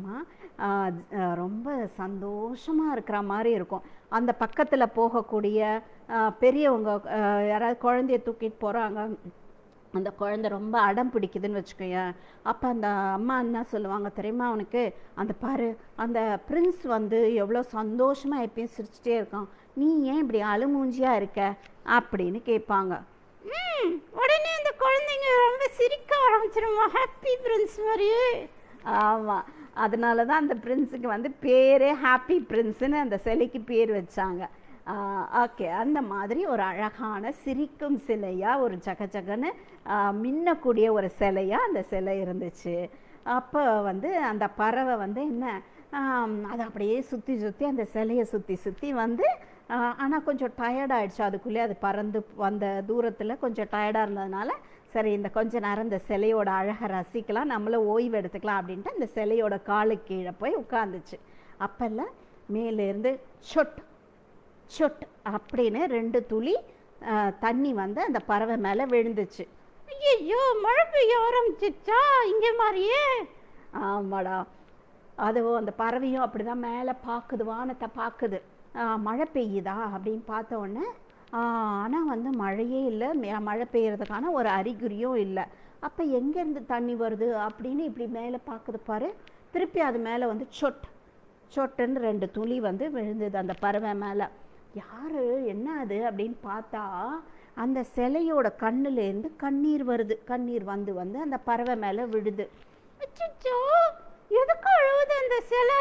முகமாக ரொம்ப சந்தோஷமாக இருக்கிற மாதிரி இருக்கும் அந்த பக்கத்தில் போகக்கூடிய ஆ, பெரியவங்க ஆ, யாராவது குழந்தைய தூக்கிட்டு போகிறாங்க அந்த குழந்தை ரொம்ப அடம் பிடிக்குதுன்னு வச்சுக்கோயேன் அப்போ அந்த அம்மா என்ன சொல்லுவாங்க தெரியுமா அவனுக்கு அந்த பாரு அந்த பிரின்ஸ் வந்து எவ்வளோ சந்தோஷமாக எப்பயும் சிரிச்சிட்டே இருக்கான் நீ ஏன் இப்படி அழுமூஞ்சியாக இருக்க அப்படின்னு கேட்பாங்க ம் உடனே அந்த குழந்தைங்க ரொம்ப சிரிக்க ஆரம்பிச்சிருமா ஹாப்பி பிரின்ஸ் மாதிரியே ஆமாம் அதனால தான் அந்த பிரின்ஸுக்கு வந்து பேரே ஹாப்பி பிரின்ஸுன்னு அந்த சிலைக்கு பேர் வச்சாங்க ஓகே அந்த மாதிரி ஒரு அழகான சிரிக்கும் சிலையாக ஒரு ஜகஜகன்னு ஆ, மின்னக்கூடிய ஒரு சிலையாக அந்த சிலை இருந்துச்சு அப்போ வந்து அந்த பறவை வந்து என்ன ஆம், அது அப்படியே சுற்றி சுற்றி அந்த சிலையை சுற்றி சுற்றி வந்து ஆனால் கொஞ்சம் டயர்ட் ஆயிடுச்சு அதுக்குள்ளே அது பறந்து வந்த தூரத்தில் கொஞ்சம் டயர்டாக இருந்ததுனால சரி இந்த கொஞ்ச நேரம் இந்த சிலையோட அழகை ரசிக்கலாம் நம்மளும் ஓய்வு எடுத்துக்கலாம் அப்படின்ட்டு அந்த சிலையோட காலு கீழே போய் உட்காந்துச்சு அப்பெல்லாம் மேலேருந்து சொட் சொட் அப்படின்னு ரெண்டு துளி ஆ, தண்ணி வந்து அந்த பறவை மேலே விழுந்துச்சு ஐயோ மழை பெய்ய ஆரம்பிச்சிச்சா இங்க மாதிரியே ஆமாடா அதுவும் அந்த பறவையும் அப்படிதான் மேலே பார்க்குது வானத்தை பார்க்குது ஆ, மழை பெய்யுதா அப்படின்னு பார்த்த உடனே ஆனால் வந்து மழையே இல்லை ம- மழை பெய்யறதுக்கான ஒரு அறிகுறியும் இல்லை அப்போ எங்கேருந்து தண்ணி வருது அப்படின்னு இப்படி மேலே பார்க்குது பாரு திருப்பி அது மேலே வந்து சொட் சொட்டுன்னு ரெண்டு துளி வந்து விழுந்தது அந்த பறவை மேலே யாரு என்ன அது அப்படின்னு பார்த்தா அந்த சிலையோட கண்ணுலேருந்து கண்ணீர் வருது கண்ணீர் வந்து வந்து அந்த பறவை மேலே விழுது அச்சச்சோ எதுக்கு அழுவுது அந்த சிலை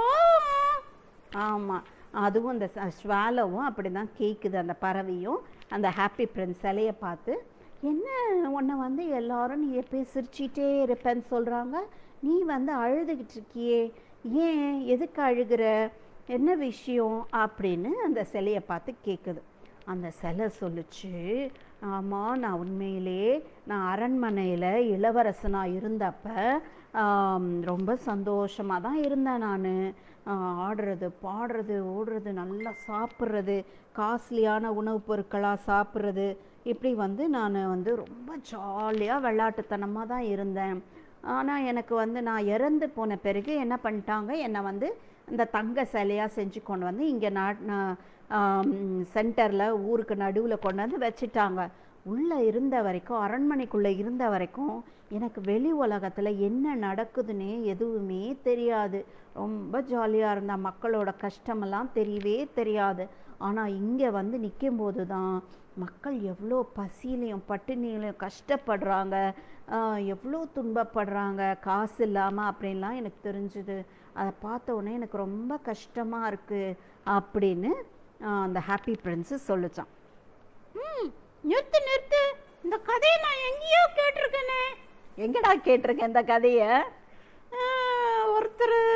பாவம் ஆமாம் அதுவும் அந்த ஸ்வாலவும் அப்படி தான் கேட்குது அந்த பறவையும் அந்த ஹாப்பி பிரின்ஸ் சிலையை பார்த்து என்ன உன்னை வந்து எல்லாரும் நீ எப்பயும் சிரிச்சிட்டே இருப்பேன்னு சொல்கிறாங்க நீ வந்து அழுதுகிட்டு இருக்கியே ஏன் எதுக்கு அழுகிற என்ன விஷயம் அப்படின்னு அந்த சிலையை பார்த்து கேட்குது அந்த சிலை சொல்லுச்சு ஆமாம் நான் உண்மையிலே நான் அரண்மனையில் இளவரசனாக இருந்தப்ப ஆம், ரொம்ப சந்தோஷமாக தான் இருந்தேன் நான் ஆடுறது பாடுறது ஓடுறது நல்லா சாப்பிட்றது காஸ்ட்லியான உணவுப் பொருட்களாக சாப்பிட்றது இப்படி வந்து நான் வந்து ரொம்ப ஜாலியாக விளையாட்டுத்தனமாக தான் இருந்தேன் ஆனால் எனக்கு வந்து நான் இறந்து போன பிறகு என்ன பண்ணிட்டாங்க என்னை வந்து இந்த தங்க சிலையாக செஞ்சு கொண்டு வந்து இங்கே நாட் சென்டரில் ஊருக்கு நடுவில் கொண்டு வந்து வச்சுட்டாங்க உள்ளே இருந்த வரைக்கும் அரண்மனைக்குள்ளே இருந்த வரைக்கும் எனக்கு வெளி உலகத்தில் என்ன நடக்குதுன்னே எதுவுமே தெரியாது ரொம்ப ஜாலியாக இருந்த மக்களோட கஷ்டமெல்லாம் தெரியவே தெரியாது ஆனால் இங்கே வந்து நிற்கும்போது தான் மக்கள் எவ்வளோ பசியிலையும் பட்டினியிலையும் கஷ்டப்படுறாங்க ஆஹ் எவ்வளோ துன்பப்படுறாங்க காசு இல்லாமல் அப்படின்லாம் எனக்கு தெரிஞ்சுது அதை பார்த்த உடனே எனக்கு ரொம்ப கஷ்டமாக இருக்குது அப்படின்னு ஆஹ் அந்த ஹாப்பி பிரின்ஸு சொல்லிச்சான் ம் நிறுத்து நிறுத்து இந்த கதையை நான் எங்கேயோ கேட்டிருக்கேனே எங்கடா கேட்டிருக்கேன் இந்த கதையை ஒருத்தர்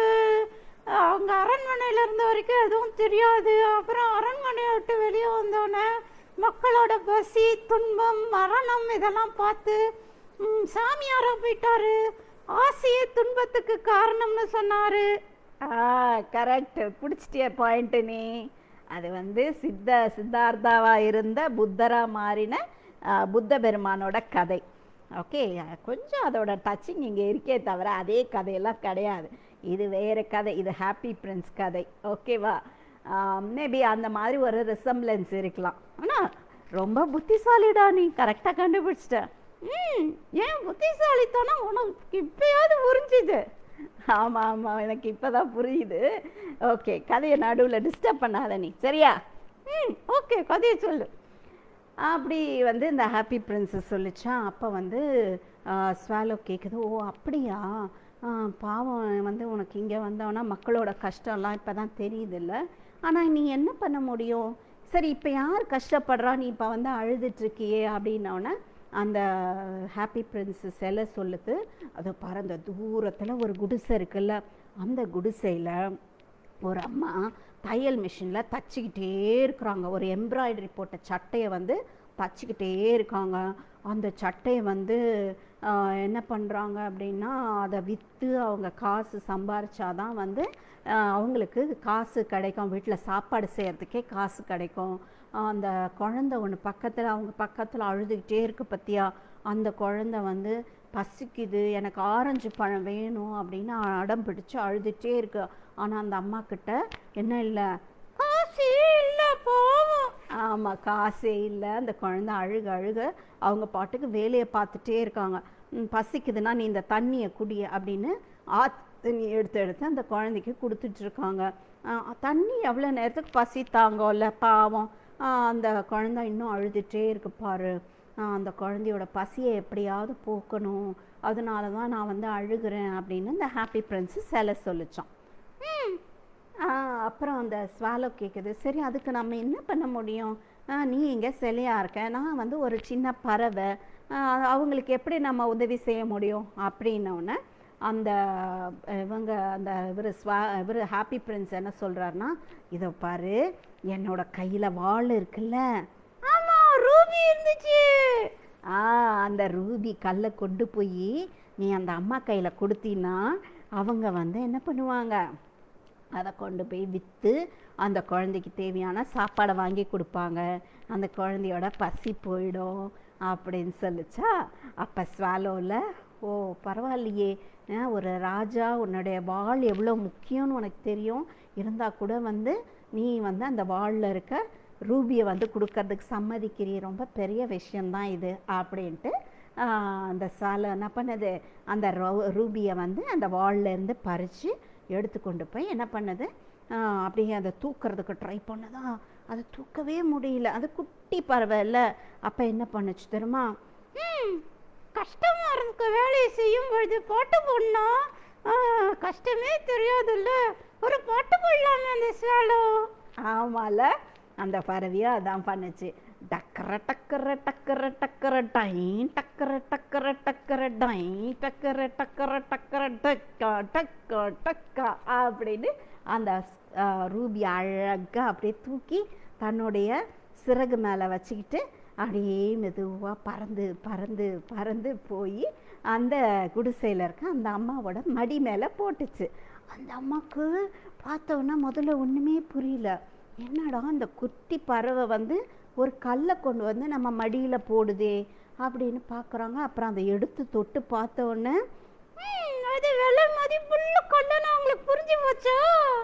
அவங்க அரண்மனையில் இருந்த வரைக்கும் எதுவும் தெரியாது அப்புறம் அரண்மனையை விட்டு வெளியே வந்தோடனே மக்களோட பசி துன்பம் மரணம் இதெல்லாம் பார்த்து ம், சாமியாரா போயிட்டாரு ஆசையே துன்பத்துக்கு காரணம்னு சொன்னாரு ஆ கரெக்ட் பிடிச்சிட்டிய பாயிண்ட் நீ அது வந்து சித்த சித்தார்த்தாவா இருந்த புத்தரா மாறின ஆ, புத்த பெருமானோட கதை ஓகே கொஞ்சம் அதோட டச்சிங் இங்கே இருக்கே தவிர அதே கதையெல்லாம் கிடையாது இது வேறு கதை இது ஹாப்பி பிரின்ஸ் கதை ஓகேவா மேபி அந்த மாதிரி ஒரு ரிசம்பிளன்ஸ் இருக்கலாம் ஆனால் ரொம்ப புத்திசாலிடா நீ கரெக்டாக கண்டுபிடிச்சிட்ட ம் ஏன் புத்திசாலித்தனம் உனக்கு இப்பயாவது புரிஞ்சுது ஆமாம் ஆமாம் எனக்கு இப்போ தான் புரியுது ஓகே கதையை நடுவில் டிஸ்டர்ப் பண்ணாத நீ சரியா ம் ஓகே கதையை சொல்லு அப்படி வந்து இந்த ஹாப்பி பிரின்சஸ் சொல்லிச்சான் அப்போ வந்து ஸ்வாலோ கேட்குது ஓ அப்படியா ஆ, பாவம் வந்து உனக்கு இங்கே வந்தவனா மக்களோட கஷ்டம்லாம் இப்போ தான் தெரியுதுல்ல ஆனால் நீ என்ன பண்ண முடியும் சரி இப்போ யார் கஷ்டப்படுறா நீ இப்போ வந்து அழுதுட்ருக்கியே அப்படின்னோடனே அந்த ஹாப்பி பிரின்ஸ் சிலை சொல்லுது அது பாரு அந்த தூரத்தில் ஒரு குடிசை இருக்குல்ல அந்த குடிசையில் ஒரு அம்மா தையல் மிஷினில் தச்சுக்கிட்டே இருக்கிறாங்க ஒரு எம்ப்ராய்டரி போட்ட சட்டையை வந்து தச்சுக்கிட்டே இருக்காங்க அந்த சட்டையை வந்து ஆஹ், என்ன பண்ணுறாங்க அப்படின்னா அதை விற்று அவங்க காசு சம்பாரிச்சாதான் வந்து ஆஹ், அவங்களுக்கு காசு கிடைக்கும் வீட்டில் சாப்பாடு செய்கிறதுக்கே காசு கிடைக்கும் ஆஹ், அந்த குழந்தை ஒன்று பக்கத்தில் அவங்க பக்கத்தில் அழுதுகிட்டே இருக்கு பத்தியா அந்த குழந்தை வந்து பசிக்குது எனக்கு ஆரஞ்சு பழம் வேணும் அப்படின்னு அடம் பிடிச்சு அழுதுகிட்டே இருக்கு ஆனால் அந்த அம்மா கிட்ட என்ன இல்லை காசு இல்லை போவோம் ஆமாம் காசே இல்லை அந்த குழந்தை அழுக அழுக அவங்க பாட்டுக்கு வேலையை பார்த்துட்டே இருக்காங்க ம், பசிக்குதுன்னா நீ இந்த தண்ணியை குடி அப்படின்னு ஆத்து தண்ணி எடுத்து எடுத்து அந்த குழந்தைக்கு கொடுத்துட்டு இருக்காங்க ஆ, தண்ணி எவ்வளோ நேரத்துக்கு பசி தாங்கோல்ல பாவம் ஆ, அந்த குழந்தை இன்னும் அழுதுகிட்டே இருக்கு பாரு ஆ, அந்த குழந்தையோட பசியை எப்படியாவது போக்கணும் அதனால தான் நான் வந்து அழுகிறேன் அப்படின்னு இந்த ஹாப்பி பிரின்ஸு சிலை சொல்லிச்சான் ம் ஆ, அப்புறம் அந்த ஸ்வாலோ கேட்குது சரி அதுக்கு நம்ம என்ன பண்ண முடியும் ஆ, நீ இங்கே சிலையா இருக்க நான் வந்து ஒரு சின்ன பறவை ஆ, அவங்களுக்கு எப்படி நம்ம உதவி செய்ய முடியும் அப்படின்னோடனே அந்த இவங்க அந்த இவர் ஸ்வா இவர் ஹாப்பி பிரின்ஸ் என்ன சொல்கிறாருன்னா இதை பாரு என்னோட கையில் வாள் இருக்குல்ல ஆமா ரூபி இருந்துச்சு ஆ அந்த ரூபி கல்லை கொண்டு போய் நீ அந்த அம்மா கையில் கொடுத்தீன்னா அவங்க வந்து என்ன பண்ணுவாங்க அதை கொண்டு போய் விற்று அந்த குழந்தைக்கு தேவையான சாப்பாடை வாங்கி கொடுப்பாங்க அந்த குழந்தையோட பசி போயிடும் அப்படின்னு சொல்லிச்சா அப்போ ஸ்வாலோவில் ஓ பரவாயில்லையே ஆ, ஒரு ராஜா உன்னுடைய வாள் எவ்வளோ முக்கியம்னு உனக்கு தெரியும் இருந்தால் கூட வந்து நீ வந்து அந்த வாளில் இருக்க ரூபியை வந்து கொடுக்கறதுக்கு சம்மதிக்கிறீ ரொம்ப பெரிய விஷயந்தான் இது அப்படின்ட்டு ஆ, அந்த சாலை என்ன பண்ணுது அந்த ரோ- ரூபியை வந்து அந்த வால்ல இருந்து பறித்து எடுத்து கொண்டு போய் என்ன பண்ணுது ஆ, அப்படியே அதை தூக்கிறதுக்கு ட்ரை பண்ணதா அதை தூக்கவே முடியல அது குட்டி பறவை இல்லை அப்போ என்ன பண்ணுச்சு தெரியுமா ம் கஷ்டமா இருக்க வேலையை செய்யும் பொழுது பாட்டு போடனா கஷ்டமே தெரியாதுல்ல ஒரு பாட்டு போடலாமே அந்த சேலோ ஆமால அந்த பறவையும் அதான் பண்ணுச்சு டக்கர டக்கர டக்கர டக்கர டைன் டக்கர டக்கர டக்கர டைன் டக்கர டக்கர டக்கர டக்கா டக்கா டக்கா அப்படின்னு அந்த ஆ, ரூபி அழகா அப்படியே தூக்கி தன்னுடைய சிறகு மேலே வச்சுக்கிட்டு அப்படியே மெதுவாக பறந்து பறந்து பறந்து போய் அந்த குடிசையில் இருக்க அந்த அம்மாவோட மடி மேலே போட்டுச்சு அந்த அம்மாவுக்கு பார்த்தோன்னா முதல்ல ஒன்றுமே புரியல என்னடா அந்த குட்டி பறவை வந்து ஒரு கல்லை கொண்டு வந்து நம்ம மடியில் போடுதே அப்படின்னு பார்க்குறாங்க அப்புறம் அதை எடுத்து தொட்டு பார்த்த உடனே ம், அது விலை மதிப்புள்ள கல்லுன்னு அவங்களுக்கு புரிஞ்சு போச்சா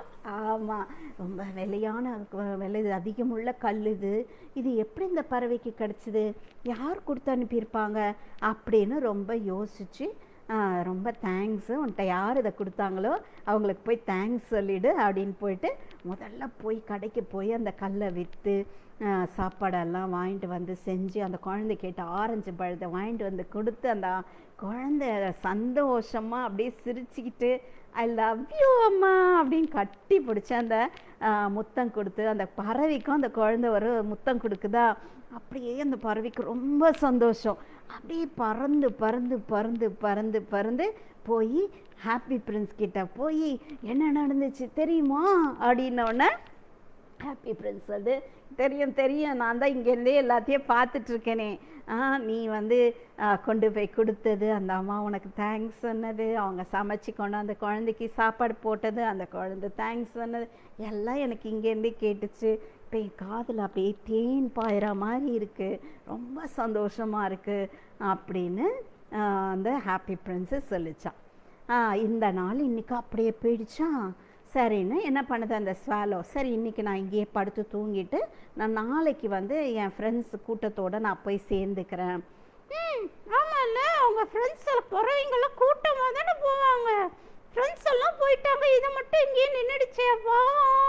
ஆமாம் ரொம்ப விலையான க- விலை அதிகமுள்ள கல் இது இது எப்படி இந்த பறவைக்கு கிடச்சிது யார் கொடுத்து அனுப்பியிருப்பாங்க அப்படின்னு ரொம்ப யோசிச்சு ஆ, ரொம்ப தேங்க்ஸு உன்கிட்ட யார் இதை கொடுத்தாங்களோ அவங்களுக்கு போய் தேங்க்ஸ் சொல்லிடு அப்படின்னு போயிட்டு முதல்ல போய் கடைக்கு போய் அந்த கல்லை விற்று சாப்பாடெல்லாம் வாங்கிட்டு வந்து செஞ்சு அந்த குழந்தை கேட்ட ஆரஞ்சு பழத்தை வாங்கிட்டு வந்து கொடுத்து அந்த குழந்தை சந்தோஷமாக அப்படியே சிரிச்சுக்கிட்டு ஐ லவ் யூ அம்மா அப்படின்னு கட்டி பிடிச்சி அந்த ஆ, முத்தம் கொடுத்து அந்த பறவைக்கும் அந்த குழந்தை ஒரு முத்தம் கொடுக்குதா அப்படியே அந்த பறவைக்கு ரொம்ப சந்தோஷம் அப்படியே பறந்து பறந்து பறந்து பறந்து பறந்து போய் ஹாப்பி பிரின்ஸ் கிட்ட போய் என்ன நடந்துச்சு தெரியுமா அப்படின்னோடனே ஹாப்பி பிரின்ஸ் வந்து தெரியும் தெரியும் நான் தான் இங்கேருந்தே எல்லாத்தையும் பார்த்துட்டு இருக்கேனே ஆ நீ வந்து ஆ, கொண்டு போய் கொடுத்தது அந்த அம்மா உனக்கு தேங்க்ஸ் சொன்னது அவங்க சமைச்சு கொண்டு அந்த குழந்தைக்கு சாப்பாடு போட்டது அந்த குழந்தை தேங்க்ஸ் சொன்னது எல்லாம் எனக்கு இங்கேருந்தே கேட்டுச்சு இப்போ என் காதில் அப்படியே தேன் பாயிற மாதிரி இருக்குது ரொம்ப சந்தோஷமாக இருக்குது அப்படின்னு ஆ, அந்த ஹாப்பி பிரின்ஸஸ் சொல்லிச்சான் ஆ, இந்த நாள் இன்னைக்கு அப்படியே போயிடுச்சா சரின்னு என்ன பண்ணுது அந்த ஸ்வாலோ சரி இன்னைக்கு நான் இங்கேயே படுத்து தூங்கிட்டு நான் நாளைக்கு வந்து என் ஃப்ரெண்ட்ஸ் கூட்டத்தோட நான் போய் சேர்ந்துக்கிறேன் ம் ஆமால்ல அவங்க ஃப்ரெண்ட்ஸ் பறவைங்கெல்லாம் கூட்டமாக தானே போவாங்க ஃப்ரெண்ட்ஸ் எல்லாம் போயிட்டாங்க இது மட்டும் இங்கேயே நின்றுடுச்சேப்பா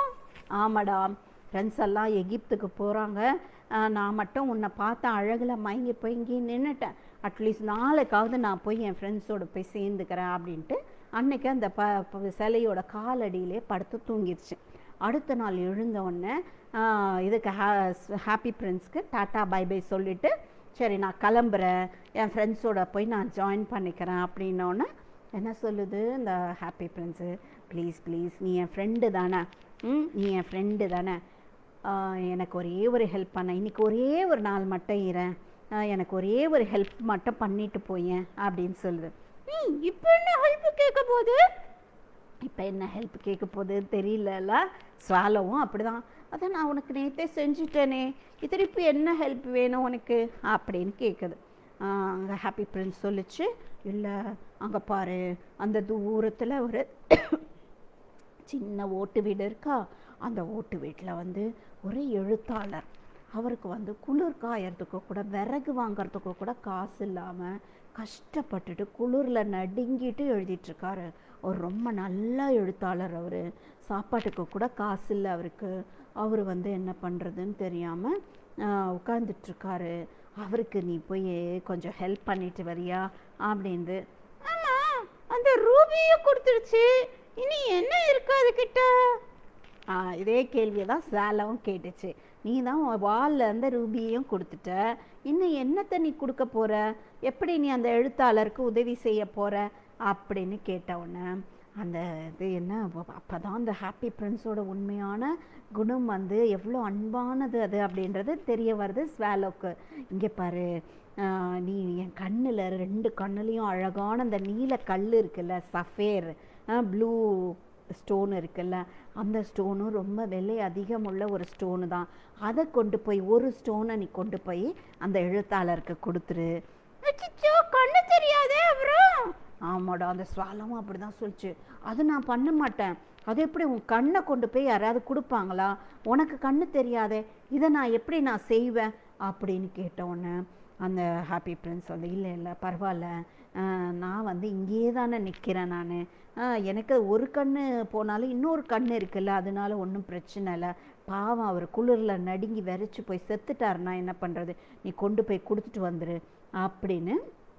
ஆமாடா ஃப்ரெண்ட்ஸ் எல்லாம் எகிப்துக்கு போகிறாங்க நான் மட்டும் உன்னை பார்த்த அழகில் மயங்கி போய் இங்கேயே நின்றுட்டேன் அட்லீஸ்ட் நாளைக்காவது நான் போய் என் ஃப்ரெண்ட்ஸோட போய் சேர்ந்துக்கிறேன் அப்படின்ட்டு அன்னைக்கு அந்த ப ப- சிலையோட காலடியிலே படுத்து தூங்கிடுச்சு அடுத்த நாள் எழுந்த உடனே ஆஹ், இதுக்கு ஹா ஹாப்பி பிரின்ஸ்க்கு டாட்டா பை பை சொல்லிட்டு சரி நான் கிளம்புறேன் என் ஃப்ரெண்ட்ஸோட போய் நான் ஜாயின் பண்ணிக்கிறேன் அப்படின்னோடனே என்ன சொல்லுது இந்த ஹாப்பி பிரின்ஸு ப்ளீஸ் ப்ளீஸ் நீ என் ஃப்ரெண்டு தானே ம் நீ என் ஃப்ரெண்டு தானே ஆஹ் எனக்கு ஒரே ஒரு ஹெல்ப் பண்ண இன்னைக்கு ஒரே ஒரு நாள் மட்டும் இரேன் ஆஹ் எனக்கு ஒரே ஒரு ஹெல்ப் மட்டும் பண்ணிட்டு போயேன் அப்படின்னு சொல்லுது ம் இப்போ என்ன ஹெல்ப் கேட்க போகுது இப்போ என்ன ஹெல்ப் கேட்க போகுதுன்னு தெரியலல்ல ஸ்வாலோவும் அப்படிதான் அதான் நான் உனக்கு நேற்றே செஞ்சுட்டேனே இது திருப்பி என்ன ஹெல்ப் வேணும் உனக்கு அப்படின்னு கேட்குது அங்கே ஹாப்பி பிரின்ஸ் சொல்லிச்சு இல்லை அங்கே பாரு அந்த தூரத்தில் ஒரு சின்ன ஓட்டு வீடு இருக்கா அந்த ஓட்டு வீட்டில் வந்து ஒரு எழுத்தாளர் அவருக்கு வந்து குளிர் காயறதுக்கு கூட விறகு வாங்குறதுக்கு கூட காசு இல்லாமல் கஷ்டப்பட்டுட்டு குளிரில் நடுங்கிட்டு எழுதிட்டு இருக்காரு அவர் ரொம்ப நல்ல எழுத்தாளர் அவர் சாப்பாட்டுக்கு கூட காசு இல்லை அவருக்கு அவர் வந்து என்ன பண்ணுறதுன்னு தெரியாமல் உட்காந்துட்ருக்காரு அவருக்கு நீ போய் கொஞ்சம் ஹெல்ப் பண்ணிட்டு வரியா அப்படின்னு ஆமா அந்த ரூபியும் கொடுத்துருச்சு இனி என்ன இருக்கு அதுகிட்ட ஆ, இதே கேள்வியை தான் சேலவும் கேட்டுச்சு நீ தான் வாலில் இருந்த ரூபியையும் கொடுத்துட்ட இன்னும் என்னத்தை நீ கொடுக்க போற எப்படி நீ அந்த எழுத்தாளருக்கு உதவி செய்ய போற அப்படின்னு கேட்ட உடனே அந்த இது என்ன அப்போ தான் அந்த ஹாப்பி பிரின்ஸோட உண்மையான குணம் வந்து எவ்வளோ அன்பானது அது அப்படின்றது தெரிய வருது ஸ்வேலோக்கு இங்கே பாரு ஆ, நீ என் கண்ணில் ரெண்டு கண்ணுலேயும் அழகான அந்த நீல கல் இருக்குல்ல சஃபேர் ப்ளூ ஸ்டோன் இருக்குல்ல அந்த ஸ்டோனும் ரொம்ப விலை அதிகமுள்ள ஒரு ஸ்டோனு தான் அதை கொண்டு போய் ஒரு ஸ்டோனை நீ கொண்டு போய் அந்த எழுத்தாளருக்கு கொடுத்துரு அச்சச்சோ கண்ணு தெரியாதே அப்புறம் ஆமாடா அந்த ஸ்வாலமும் அப்படி தான் சொல்லிச்சு அது நான் பண்ண மாட்டேன் அது எப்படி உன் கண்ணை கொண்டு போய் யாராவது கொடுப்பாங்களா உனக்கு கண்ணு தெரியாதே இதை நான் எப்படி நான் செய்வேன் அப்படின்னு கேட்ட உடனே அந்த ஹாப்பி பிரின்ஸ் வந்து இல்லை இல்லை பரவாயில்ல ஆஹ் நான் வந்து இங்கேயே தானே நிற்கிறேன் நான் எனக்கு ஒரு கண்ணு போனாலும் இன்னொரு கண்ணு இருக்குல்ல அதனால ஒன்றும் பிரச்சனை இல்லை பாவம் அவர் குளிரில் நடுங்கி விரைச்சி போய் செத்துட்டாருன்னா என்ன பண்ணுறது நீ கொண்டு போய் கொடுத்துட்டு வந்துரு அப்படின்னு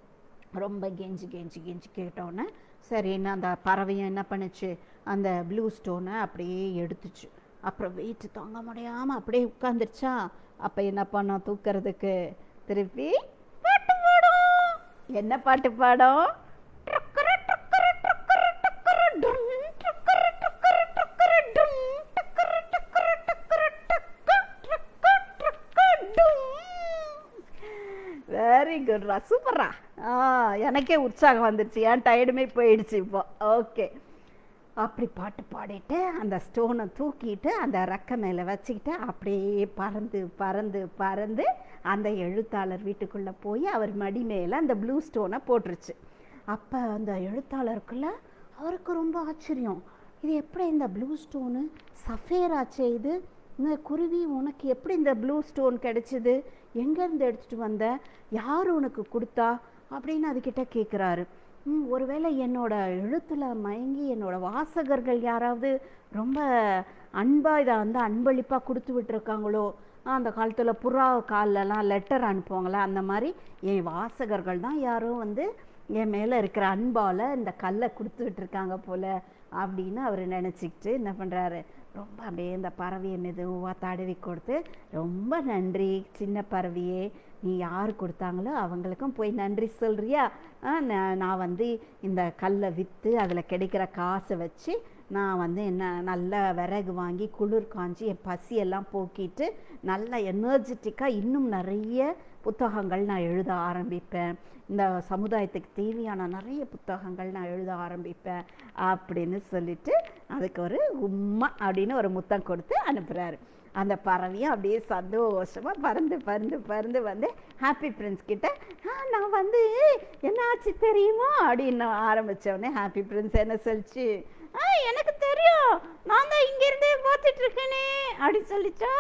ரொம்ப கெஞ்சி கெஞ்சி கெஞ்சி கேட்டோன்னே சரின்னு அந்த பறவையும் என்ன பண்ணுச்சு அந்த ப்ளூ ஸ்டோனை அப்படியே எடுத்துச்சு அப்புறம் வெயிட் தாங்க முடியாமல் அப்படியே உட்காந்துருச்சா அப்போ என்ன பண்ணோம் தூக்கிறதுக்கு திருப்பி பாட்டு பாடும் என்ன பாட்டு பாடும் டக்கர டக்கர டக்கர டக்கர டும் டக்கர டக்கர டக்கர டும் டக்கர டக்கர டக்கர டக்க டக்க டக்க டும் வெரி குட்ரா சூப்பர்ரா ஆ எனக்கே உற்சாகம் வந்துருச்சு ஏன் டயர்டுமே போயிடுச்சு இப்போ ஓகே அப்படி பாட்டு பாடிட்டு அந்த ஸ்டோனை தூக்கிட்டு அந்த ரெக்க மேலே வச்சுக்கிட்டு அப்படியே பறந்து பறந்து பறந்து அந்த எழுத்தாளர் வீட்டுக்குள்ளே போய் அவர் மடி மேலே அந்த ப்ளூ ஸ்டோனை போட்டுருச்சு அப்போ அந்த எழுத்தாளருக்குள்ள அவருக்கு ரொம்ப ஆச்சரியம் இது எப்படி இந்த ப்ளூ ஸ்டோனு சஃபேராச்சே இது இந்த குருவி உனக்கு எப்படி இந்த ப்ளூ ஸ்டோன் கிடைச்சிது எங்கேருந்து எடுத்துகிட்டு வந்த யார் உனக்கு கொடுத்தா அப்படின்னு அதுக்கிட்ட கேட்குறாரு ம் ஒருவேளை என்னோட எழுத்தில் மயங்கி என்னோட வாசகர்கள் யாராவது ரொம்ப அன்பாக இதை வந்து அன்பளிப்பாக கொடுத்து விட்டுருக்காங்களோ அந்த காலத்தில் புறா கால்லலாம் லெட்டர் அனுப்புவாங்களே அந்த மாதிரி என் வாசகர்கள் தான் யாரோ வந்து என் மேலே இருக்கிற அன்பால் இந்த கல்லை கொடுத்து விட்டுருக்காங்க போல் அப்படின்னு அவர் நினச்சிக்கிட்டு என்ன பண்ணுறாரு ரொம்ப அப்படியே இந்த பறவையை மெதுவாக தடவி கொடுத்து ரொம்ப நன்றி சின்ன பறவையே நீ யார் கொடுத்தாங்களோ அவங்களுக்கும் போய் நன்றி சொல்கிறியா நான் நான் வந்து இந்த கல்லை விற்று அதில் கிடைக்கிற காசை வச்சு நான் வந்து என்ன நல்ல விறகு வாங்கி குளிர் காஞ்சி என் பசியெல்லாம் போக்கிட்டு நல்ல எனர்ஜெட்டிக்காக இன்னும் நிறைய புத்தகங்கள் நான் எழுத ஆரம்பிப்பேன் இந்த சமுதாயத்துக்கு தேவையான நிறைய புத்தகங்கள் நான் எழுத ஆரம்பிப்பேன் அப்படின்னு சொல்லிட்டு அதுக்கு ஒரு உம்மா அப்படின்னு ஒரு முத்தம் கொடுத்து அனுப்புகிறாரு அந்த பறவையும் அப்படியே சந்தோஷமாக பறந்து பறந்து பறந்து வந்து ஹாப்பி பிரின்ஸ் கிட்ட "ஆ, நான் வந்து என்ன ஆச்சு தெரியுமா அப்படின்னு ஆரம்பிச்ச உடனே ஹாப்பி பிரின்ஸ் என்ன சொல்லிச்சு ஆ எனக்கு தெரியும் நான் தான் இங்க இருந்தே பார்த்துட்டு இருக்கேனே அப்படி சொல்லிச்சா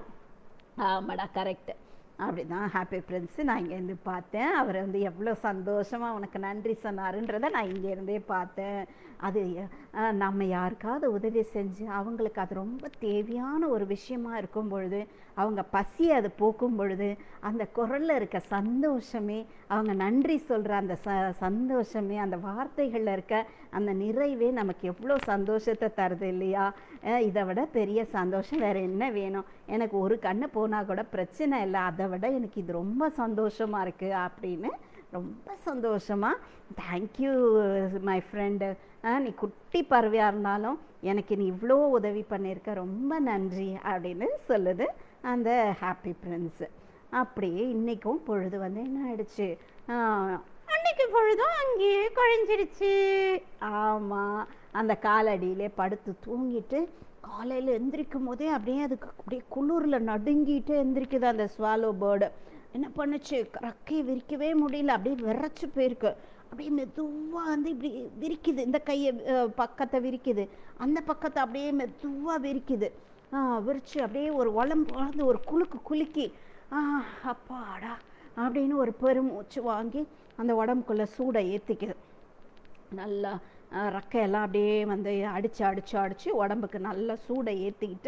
ஆமாடா கரெக்டு அப்படி தான் ஹாப்பி பிரின்ஸு நான் இங்கேருந்து பார்த்தேன் அவர் வந்து எவ்வளோ சந்தோஷமாக உனக்கு நன்றி சொன்னாருன்றதை நான் இங்கேருந்தே பார்த்தேன் அது அஹ், நம்ம யாருக்காவது உதவி செஞ்சு அவங்களுக்கு அது ரொம்ப தேவையான ஒரு விஷயமா இருக்கும் பொழுது அவங்க பசியை அது போக்கும் பொழுது அந்த குரலில் இருக்க சந்தோஷமே அவங்க நன்றி சொல்கிற அந்த ச சந்தோஷமே அந்த வார்த்தைகளில் இருக்க அந்த நிறைவே நமக்கு எவ்வளோ சந்தோஷத்தை தருது இல்லையா அஹ் இதை விட பெரிய சந்தோஷம் வேறு என்ன வேணும் எனக்கு ஒரு கண்ணு போனால் கூட பிரச்சனை இல்லை அதை விட எனக்கு இது ரொம்ப சந்தோஷமாக இருக்குது அப்படின்னு ரொம்ப சந்தோஷமாக தேங்க்யூ மை ஃப்ரெண்டு நீ குட்டி பறவையாக இருந்தாலும் எனக்கு நீ இவ்வளோ உதவி பண்ணியிருக்க ரொம்ப நன்றி அப்படின்னு சொல்லுது அந்த ஹாப்பி பிரின்ஸு அப்படியே இன்றைக்கும் பொழுது வந்து என்ன ஆயிடுச்சு ஆஹ், அன்னைக்கு பொழுதும் அங்கேயே குழஞ்சிருச்சு ஆமாம் அந்த காலடியிலே படுத்து தூங்கிட்டு காலையில் எந்திரிக்கும் போதே அப்படியே அதுக்கு அப்படியே குளிரில் நடுங்கிட்டு எந்திரிக்குது அந்த ஸ்வாலோ பேர்டு என்ன பண்ணுச்சு ரக்கையை விரிக்கவே முடியல அப்படியே விரைச்சு போயிருக்கு அப்படியே மெதுவாக வந்து இப்படி விரிக்குது இந்த கையை அஹ், பக்கத்தை விரிக்குது அந்த பக்கத்தை அப்படியே மெதுவாக விரிக்குது ஆ, விரிச்சு அப்படியே ஒரு உடம்பு வந்து ஒரு குலுக்கு குலுக்கி ஆ, அப்பாடா அப்படின்னு ஒரு பெருமூச்சு வாங்கி அந்த உடம்புக்குள்ளே சூடை ஏற்றிக்குது நல்லா அஹ், ரெக்கையெல்லாம் அப்படியே வந்து அடித்து அடித்து அடித்து உடம்புக்கு நல்ல சூடை ஏற்றிக்கிட்டு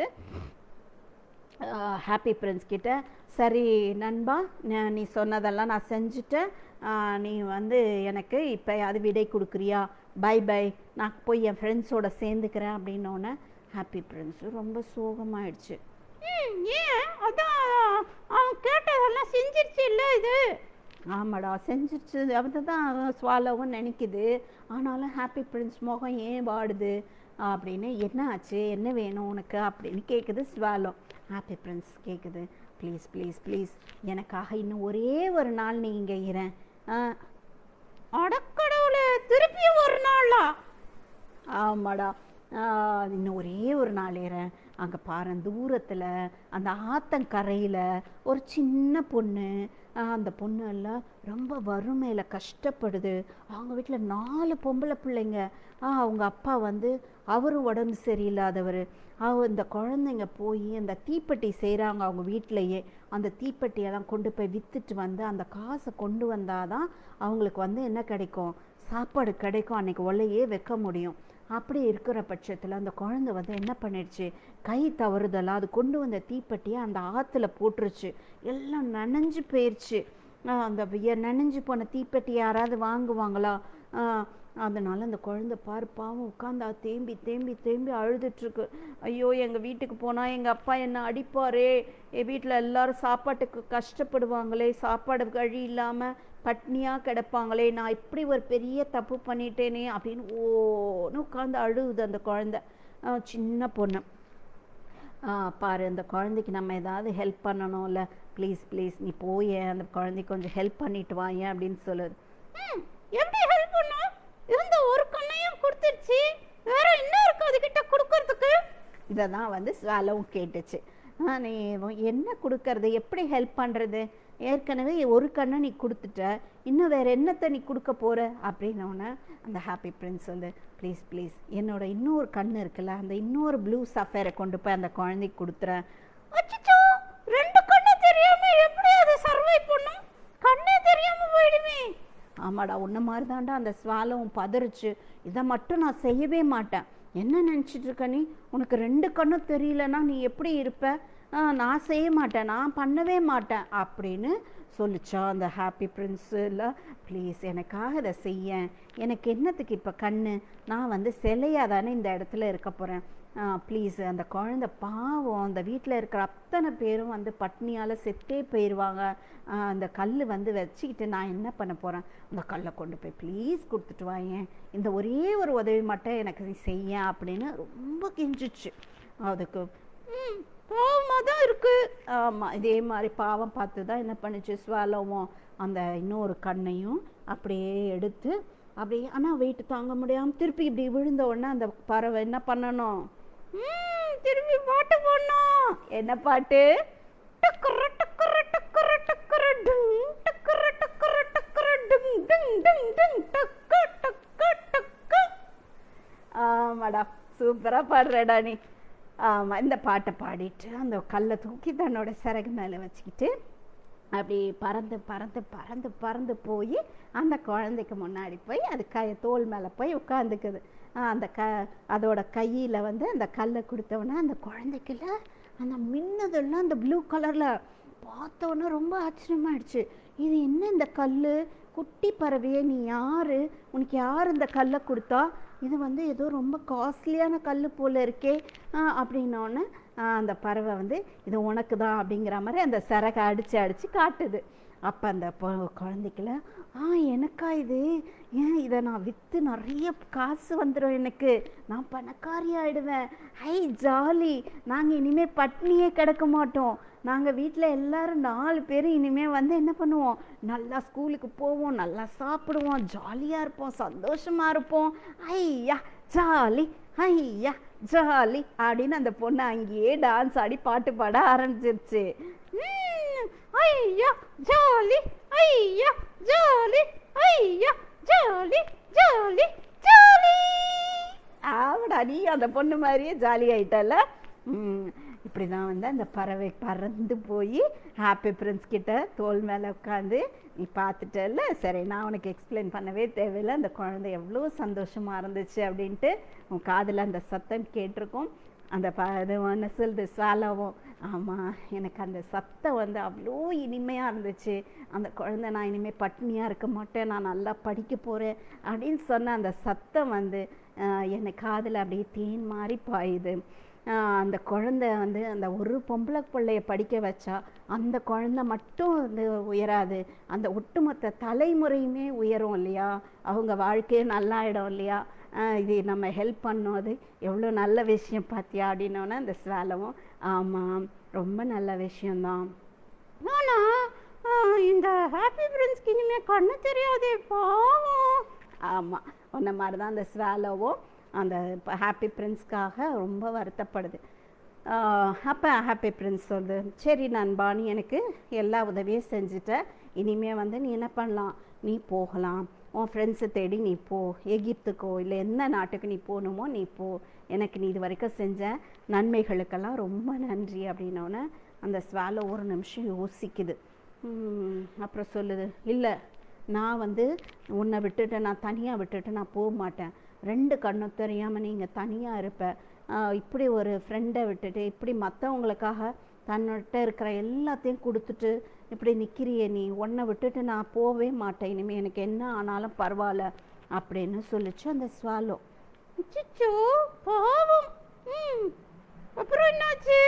ஹாப்பி பிரின்ஸ் கிட்ட சரி நண்பா ந- நீ சொன்னதெல்லாம் நான் செஞ்சுட்டேன் அஹ், நீ வந்து எனக்கு இப்போ அது விடை கொடுக்குறியா பை பை நான் போய் என் ஃப்ரெண்ட்ஸோட சேர்ந்துக்கிறேன் அப்படின்னோடனே ஹாப்பி பிரின்ஸு ரொம்ப சோகமாயிடுச்சு ம், ஏன் அதான் அவன் கேட்டதெல்லாம் செஞ்சிருச்சு இல்ல இது ஆமாடா செஞ்சிருச்சு அவன் தான் ஸ்வாலோவும் நினைக்குது ஆனாலும் ஹாப்பி பிரின்ஸ் முகம் ஏன் வாடுது அப்படின்னு என்ன ஆச்சு என்ன வேணும் உனக்கு அப்படின்னு கேட்குது ஸ்வாலோ ஹாப்பி பிரின்ஸ் கேட்குது ப்ளீஸ் ப்ளீஸ் ப்ளீஸ் எனக்காக இன்னும் ஒரே ஒரு நாள் நீ இங்கே இரேன் அடக்கடவுளே திருப்பியும் ஒரு நாளா ஆமாடா ஆஹ் இன்னும் ஒரே ஒரு நாள் ஏறேன் அங்கே பாரு தூரத்தில் அந்த ஆத்தங்கரையில் ஒரு சின்ன பொண்ணு ஆஹ் அந்த பொண்ணு எல்லாம் ரொம்ப வறுமையில் கஷ்டப்படுது அவங்க வீட்டில் நாலு பொம்பளை பிள்ளைங்க ஆஹ் அவங்க அப்பா வந்து அவரும் உடம்பு சரியில்லாதவர் அவ இந்த குழந்தைங்க போய் அந்த தீப்பெட்டி செய்கிறாங்க அவங்க வீட்டிலையே அந்த தீப்பெட்டியெல்லாம் கொண்டு போய் விற்றுட்டு வந்து அந்த காசை கொண்டு வந்தாதான் அவங்களுக்கு வந்து என்ன கிடைக்கும் சாப்பாடு கிடைக்கும் அன்னைக்கு ஒல்லையே வைக்க முடியும் அப்படி இருக்கிற பட்சத்தில் அந்த குழந்தை வந்து என்ன பண்ணிடுச்சு கை தவறுதலா அது கொண்டு வந்த தீப்பெட்டியை அந்த ஆற்றுல போட்டுருச்சு எல்லாம் நனைஞ்சு போயிடுச்சு ஆஹ் அந்த விய- நனைஞ்சு போன தீப்பெட்டி யாராவது வாங்குவாங்களா ஆஹ் அதனால அந்த குழந்தை பாரு பாவம் உட்காந்தா தேம்பி தேம்பி தேம்பி அழுதுட்ருக்கு ஐயோ எங்கள் வீட்டுக்கு போனால் எங்கள் அப்பா என்ன அடிப்பாரே என் வீட்டில் எல்லாரும் சாப்பாட்டுக்கு கஷ்டப்படுவாங்களே சாப்பாடு வழி இல்லாமல் பட்னியாக கிடப்பாங்களே நான் இப்படி ஒரு பெரிய தப்பு பண்ணிட்டேனே அப்படின்னு ஓன்னு உட்காந்து அழுகுது அந்த குழந்தை ஆஹ் சின்ன பொண்ணு ஆ, பாரு இந்த குழந்தைக்கு நம்ம ஏதாவது ஹெல்ப் பண்ணணும்ல ப்ளீஸ் ப்ளீஸ் நீ போய் அந்த குழந்தைக்கு கொஞ்சம் ஹெல்ப் பண்ணிட்டு வாயேன் அப்படின்னு சொல்லுது ம், எப்படி ஹெல்ப் பண்ணும் இருந்த ஒரு கண்ணையும் கொடுத்துருச்சு வேற என்ன இருக்கு அதுகிட்ட கொடுக்கறதுக்கு இதை தான் வந்து ஸ்வாலவும் கேட்டுச்சு ஆ, நீ வ- என்ன கொடுக்கறது எப்படி ஹெல்ப் பண்ணுறது ஏற்கனவே ஒரு கண்ணை நீ கொடுத்துட்ட இன்னும் வேற என்னத்தை நீ கொடுக்க போற அப்படின்னோடனே அந்த ஹாப்பி பிரின்ஸ் வந்து ப்ளீஸ் ப்ளீஸ் என்னோட இன்னொரு கண்ணு இருக்குல்ல அந்த இன்னொரு ப்ளூ சஃபேரை கொண்டு போய் அந்த குழந்தைக்கு கொடுத்துறேன் அச்சச்சோ ரெண்டு கண்ணு தெரியாம எப்படி அதை சர்வை பண்ணும் கண்ணே தெரியாம போயிடுமே ஆமாடா உன்ன மாதிரி தான்டா அந்த ஸ்வாலவும் பதறிச்சு இதை மட்டும் நான் செய்யவே மாட்டேன் என்ன நினச்சிட்டு இருக்க நீ உனக்கு ரெண்டு கண்ணும் தெரியலன்னா நீ எப்படி இருப்ப ஆ, நான் செய்ய மாட்டேன் நான் பண்ணவே மாட்டேன் அப்படின்னு சொல்லிச்சா அந்த ஹாப்பி பிரின்ஸு இல்லை ப்ளீஸ் எனக்காக இதை செய்ய எனக்கு என்னத்துக்கு இப்போ கண்ணு நான் வந்து சிலையாக தானே இந்த இடத்துல இருக்க போகிறேன் ப்ளீஸ் அந்த குழந்தை பாவம் அந்த வீட்டில் இருக்கிற அத்தனை பேரும் வந்து பட்னியால் செத்தே போயிடுவாங்க ஆஹ் அந்த கல் வந்து வச்சுக்கிட்டு நான் என்ன பண்ண போகிறேன் அந்த கல்லை கொண்டு போய் ப்ளீஸ் கொடுத்துட்டு வாயேன் இந்த ஒரே ஒரு உதவி மட்டும் எனக்கு நீ செய்ய அப்படின்னு ரொம்ப கெஞ்சிச்சு அதுக்கு ம் பாவமா தான் இருக்கு ஆமாம் இதே மாதிரி பாவம் பார்த்து தான் என்ன பண்ணுச்சு ஸ்வாலோவும் அந்த இன்னொரு கண்ணையும் அப்படியே எடுத்து அப்படியே ஆனால் வெயிட் தாங்க முடியாமல் திருப்பி இப்படி விழுந்த உடனே அந்த பறவை என்ன பண்ணணும் ம் திரும்பி பாட்டு போடணும் என்ன பாட்டு டக்கர டக்கர டக்கர டக்கர டும் டக்கர டக்கர டக்கர டும் டும் டும் டும் டக்க டக்க டக்க ஆமாடா சூப்பராக பாடுறடா நீ ஆமாம் இந்த பாட்டை பாடிட்டு அந்த கல்லை தூக்கி தன்னோட சிறகு மேலே வச்சுக்கிட்டு அப்படி பறந்து பறந்து பறந்து பறந்து போய் அந்த குழந்தைக்கு முன்னாடி போய் அது க தோல் மேலே போய் உட்காந்துக்குது அந்த க அதோட கையில் வந்து அந்த கல்லை கொடுத்தவொடனே அந்த குழந்தைக்குல அந்த மின்னதெல்லாம் அந்த ப்ளூ கலரில் பார்த்தோன்னே ரொம்ப ஆச்சரியமாயிடுச்சு இது என்ன இந்த கல் குட்டி பறவையே நீ யாரு உனக்கு யார் இந்த கல்லை கொடுத்தா இது வந்து ஏதோ ரொம்ப காஸ்ட்லியான கல் போல இருக்கே ஆ, அப்படின்னோடனே ஆ, அந்த பறவை வந்து இது உனக்கு தான் அப்படிங்கிற மாதிரி அந்த சிறகை அடித்து அடித்து காட்டுது அப்போ அந்த பொ- குழந்தைக்குல ஆ எனக்கா இது ஏன் இதை நான் விற்று நிறைய காசு வந்துடும் எனக்கு நான் பணக்காரி ஆயிடுவேன் ஹை ஜாலி நாங்கள் இனிமேல் பட்னியே கிடக்க மாட்டோம் நாங்கள் வீட்டில் எல்லாரும் நாலு பேர் இனிமேல் வந்து என்ன பண்ணுவோம் நல்லா ஸ்கூலுக்கு போவோம் நல்லா சாப்பிடுவோம் ஜாலியாக இருப்போம் சந்தோஷமாக இருப்போம் ஐயா ஜாலி ஐயா ஜாலி அப்படின்னு அந்த பொண்ணு அங்கேயே டான்ஸ் ஆடி பாட்டு பாட ஆரம்பிச்சிருச்சு ம், ஐயா ஜாலி ஐயா ஜாலி ஐயா ஜாலி ஜாலி ஜாலி ஆமாடா நீ அந்த பொண்ணு மாதிரியே ஜாலி ஆயிட்டல ம் இப்படி தான் வந்து அந்த பறவை பறந்து போய் ஹாப்பி பிரின்ஸ் கிட்ட தோல் மேலே உட்காந்து நீ பார்த்துட்டல சரி நான் உனக்கு எக்ஸ்பிளைன் பண்ணவே தேவையில்லை அந்த குழந்தை எவ்வளோ சந்தோஷமாக இருந்துச்சு அப்படின்ட்டு உன் காதில் அந்த சத்தம் கேட்டிருக்கும் அந்த ப இது ஒன்று சொல்லுது சாலாவும் ஆமாம் எனக்கு அந்த சத்தம் வந்து அவ்வளோ இனிமையாக இருந்துச்சு அந்த குழந்தை நான் இனிமேல் பட்னியாக இருக்க மாட்டேன் நான் நல்லா படிக்க போகிறேன் அப்படின்னு சொன்ன அந்த சத்தம் வந்து ஆஹ், என்னை காதில் அப்படியே தேன் மாதிரி பாயுது ஆஹ், அந்த குழந்தை வந்து அந்த ஒரு பொம்பளை பிள்ளைய படிக்க வச்சா அந்த குழந்தை மட்டும் வந்து உயராது அந்த ஒட்டுமொத்த தலைமுறையுமே உயரும் இல்லையா அவங்க வாழ்க்கையே நல்லாயிடும் இல்லையா ஆஹ் இது நம்ம ஹெல்ப் பண்ணோம் அது எவ்வளோ நல்ல விஷயம் பார்த்தியா அப்படின்னோன்னே அந்த ஸ்வேலவும் ஆமாம் ரொம்ப நல்ல விஷயம்தான் ஆனா ஆ, இந்த ஹாப்பி பிரின்ஸ்க்கு இனிமே கண்ணு தெரியாதே பாவம் ஆமாம் உன்ன மாதிரி தான் அந்த ஸ்வேலோவும் அந்த ஹாப்பி பிரின்ஸ்க்காக ரொம்ப வருத்தப்படுது அப்போ ஹாப்பி பிரின்ஸ் சொல்லுது சரி நண்பா நீ எனக்கு எல்லா உதவியும் செஞ்சுட்ட இனிமே வந்து நீ என்ன பண்ணலாம் நீ போகலாம் உன் ஃப்ரெண்ட்ஸை தேடி நீ போ எகிப்துக்கோ இல்லை எந்த நாட்டுக்கு நீ போகணுமோ நீ போ எனக்கு நீ இது வரைக்கும் செஞ்ச நன்மைகளுக்கெல்லாம் ரொம்ப நன்றி அப்படின்னோடனே அந்த ஸ்வாலோ ஒரு நிமிஷம் யோசிக்குது ம், அப்புறம் சொல்லுது இல்லை நான் வந்து உன்னை விட்டுட்டு நான் தனியாக விட்டுட்டு நான் போக மாட்டேன் ரெண்டு கண்ணும் தெரியாமல் நீங்கள் தனியாக இருப்ப ஆஹ் இப்படி ஒரு ஃப்ரெண்டை விட்டுட்டு இப்படி மற்றவங்களுக்காக தன்னிட்ட இருக்கிற எல்லாத்தையும் கொடுத்துட்டு இப்படி நிற்கிறியே நீ உன்னை விட்டுட்டு நான் போகவே மாட்டேன் இனிமேல் எனக்கு என்ன ஆனாலும் பரவாயில்ல அப்படின்னு சொல்லிச்சு அந்த ஸ்வாலோ அச்சச்சோ பாவம் ம் அப்புறம் என்னாச்சு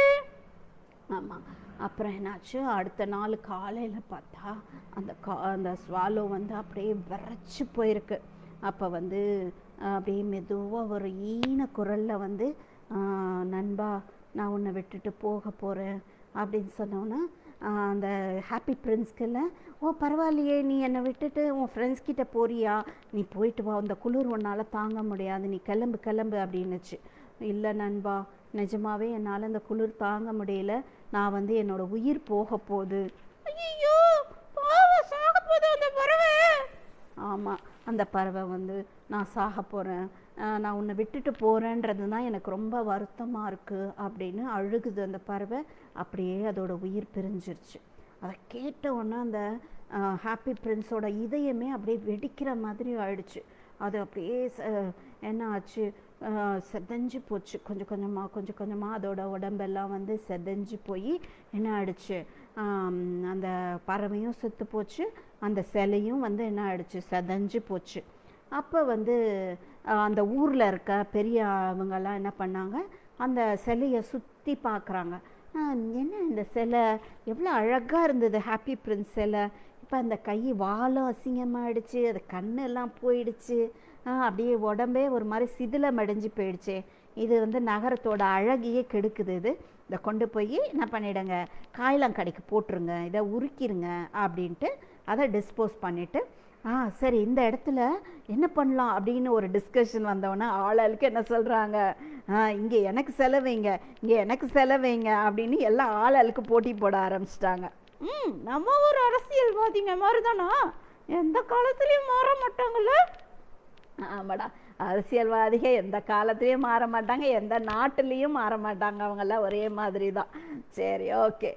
ஆமாம் அப்புறம் என்னாச்சு அடுத்த நாள் காலையில் பார்த்தா அந்த கா அந்த ஸ்வாலோ வந்து அப்படியே விரைச்சி போயிருக்கு அப்போ வந்து ஆஹ், அப்படியே மெதுவாக ஒரு ஈன குரலில் வந்து ஆஹ், நண்பா நான் உன்னை உன்னை விட்டுட்டு போக போகிறேன் அப்படின்னு சொன்னோன்னே ஆஹ் அந்த ஹாப்பி பிரின்ஸ்கில் ஓ பரவாயில்லையே நீ என்னை விட்டுட்டு உன் ஃப்ரெண்ட்ஸ் கிட்ட போறியா நீ போயிட்டு வா அந்த குளிர் உன்னால் தாங்க முடியாது நீ கிளம்பு கிளம்பு அப்படின்னுச்சு இல்லை நண்பா நிஜமாவே என்னால் இந்த குளிர் தாங்க முடியல நான் வந்து என்னோட உயிர் போக போகுது ஐயோ பாவம் சாக போகுது அந்த பறவை ஆமாம் அந்த பறவை வந்து நான் சாக போகிறேன் நான் உன்னை விட்டுட்டு போகிறேன்றது தான் எனக்கு ரொம்ப வருத்தமாக இருக்குது அப்படின்னு அழுகுது அந்த பறவை அப்படியே அதோட உயிர் பிரிஞ்சிருச்சு அதை கேட்ட உடனே அந்த ஹாப்பி பிரின்ஸோட இதயமே அப்படியே வெடிக்கிற மாதிரி ஆயிடுச்சு அது அப்படியே ச- என்ன ஆச்சு ஆஹ் செதஞ்சு போச்சு கொஞ்சம் கொஞ்சமாக கொஞ்சம் கொஞ்சமாக அதோட உடம்பெல்லாம் வந்து செதஞ்சு போய் என்ன ஆயிடுச்சு ஆம், அந்த பறவையும் செத்து போச்சு அந்த சிலையும் வந்து என்ன ஆயிடுச்சு செதஞ்சு போச்சு அப்போ வந்து ஆஹ், அந்த ஊரில் இருக்க பெரியவங்கெல்லாம் என்ன பண்ணாங்க அந்த சிலையை சுற்றி பார்க்குறாங்க என்ன இந்த சிலை எவ்வளோ அழகாக இருந்தது ஹாப்பி பிரின்ஸ் சிலை இப்போ அந்த கை வாலும் அசிங்கமாயிடுச்சு அது கண்ணெல்லாம் போயிடுச்சு ஆ, அப்படியே உடம்பே ஒரு மாதிரி சிதிலம் அடைஞ்சு போயிடுச்சே இது வந்து நகரத்தோட அழகையே கெடுக்குது இது இதை கொண்டு போய் என்ன பண்ணிடுங்க காயலாங்கடைக்கு போட்டுருங்க இதை உருக்கிருங்க அப்படின்ட்டு அதை டிஸ்போஸ் பண்ணிவிட்டு ஆ சரி இந்த இடத்துல என்ன பண்ணலாம் அப்படின்னு ஒரு டிஸ்கஷன் வந்தவொடனே ஆளாளுக்கு என்ன சொல்கிறாங்க ஆ இங்கே எனக்கு செலவைங்க இங்கே எனக்கு செலவைங்க அப்படின்னு எல்லாம் ஆளாளுக்கு போட்டி போட ஆரம்பிச்சிட்டாங்க ம் நம்ம ஒரு அரசியல்வாதிங்க மாதிரி தானா எந்த காலத்துலயும் மாற மாட்டாங்கல்ல ஆமாடா அரசியல்வாதிகள் எந்த காலத்துலேயும் மாற மாட்டாங்க எந்த நாட்டுலேயும் மாற மாட்டாங்க அவங்கெல்லாம் ஒரே மாதிரி தான் சரி ஓகே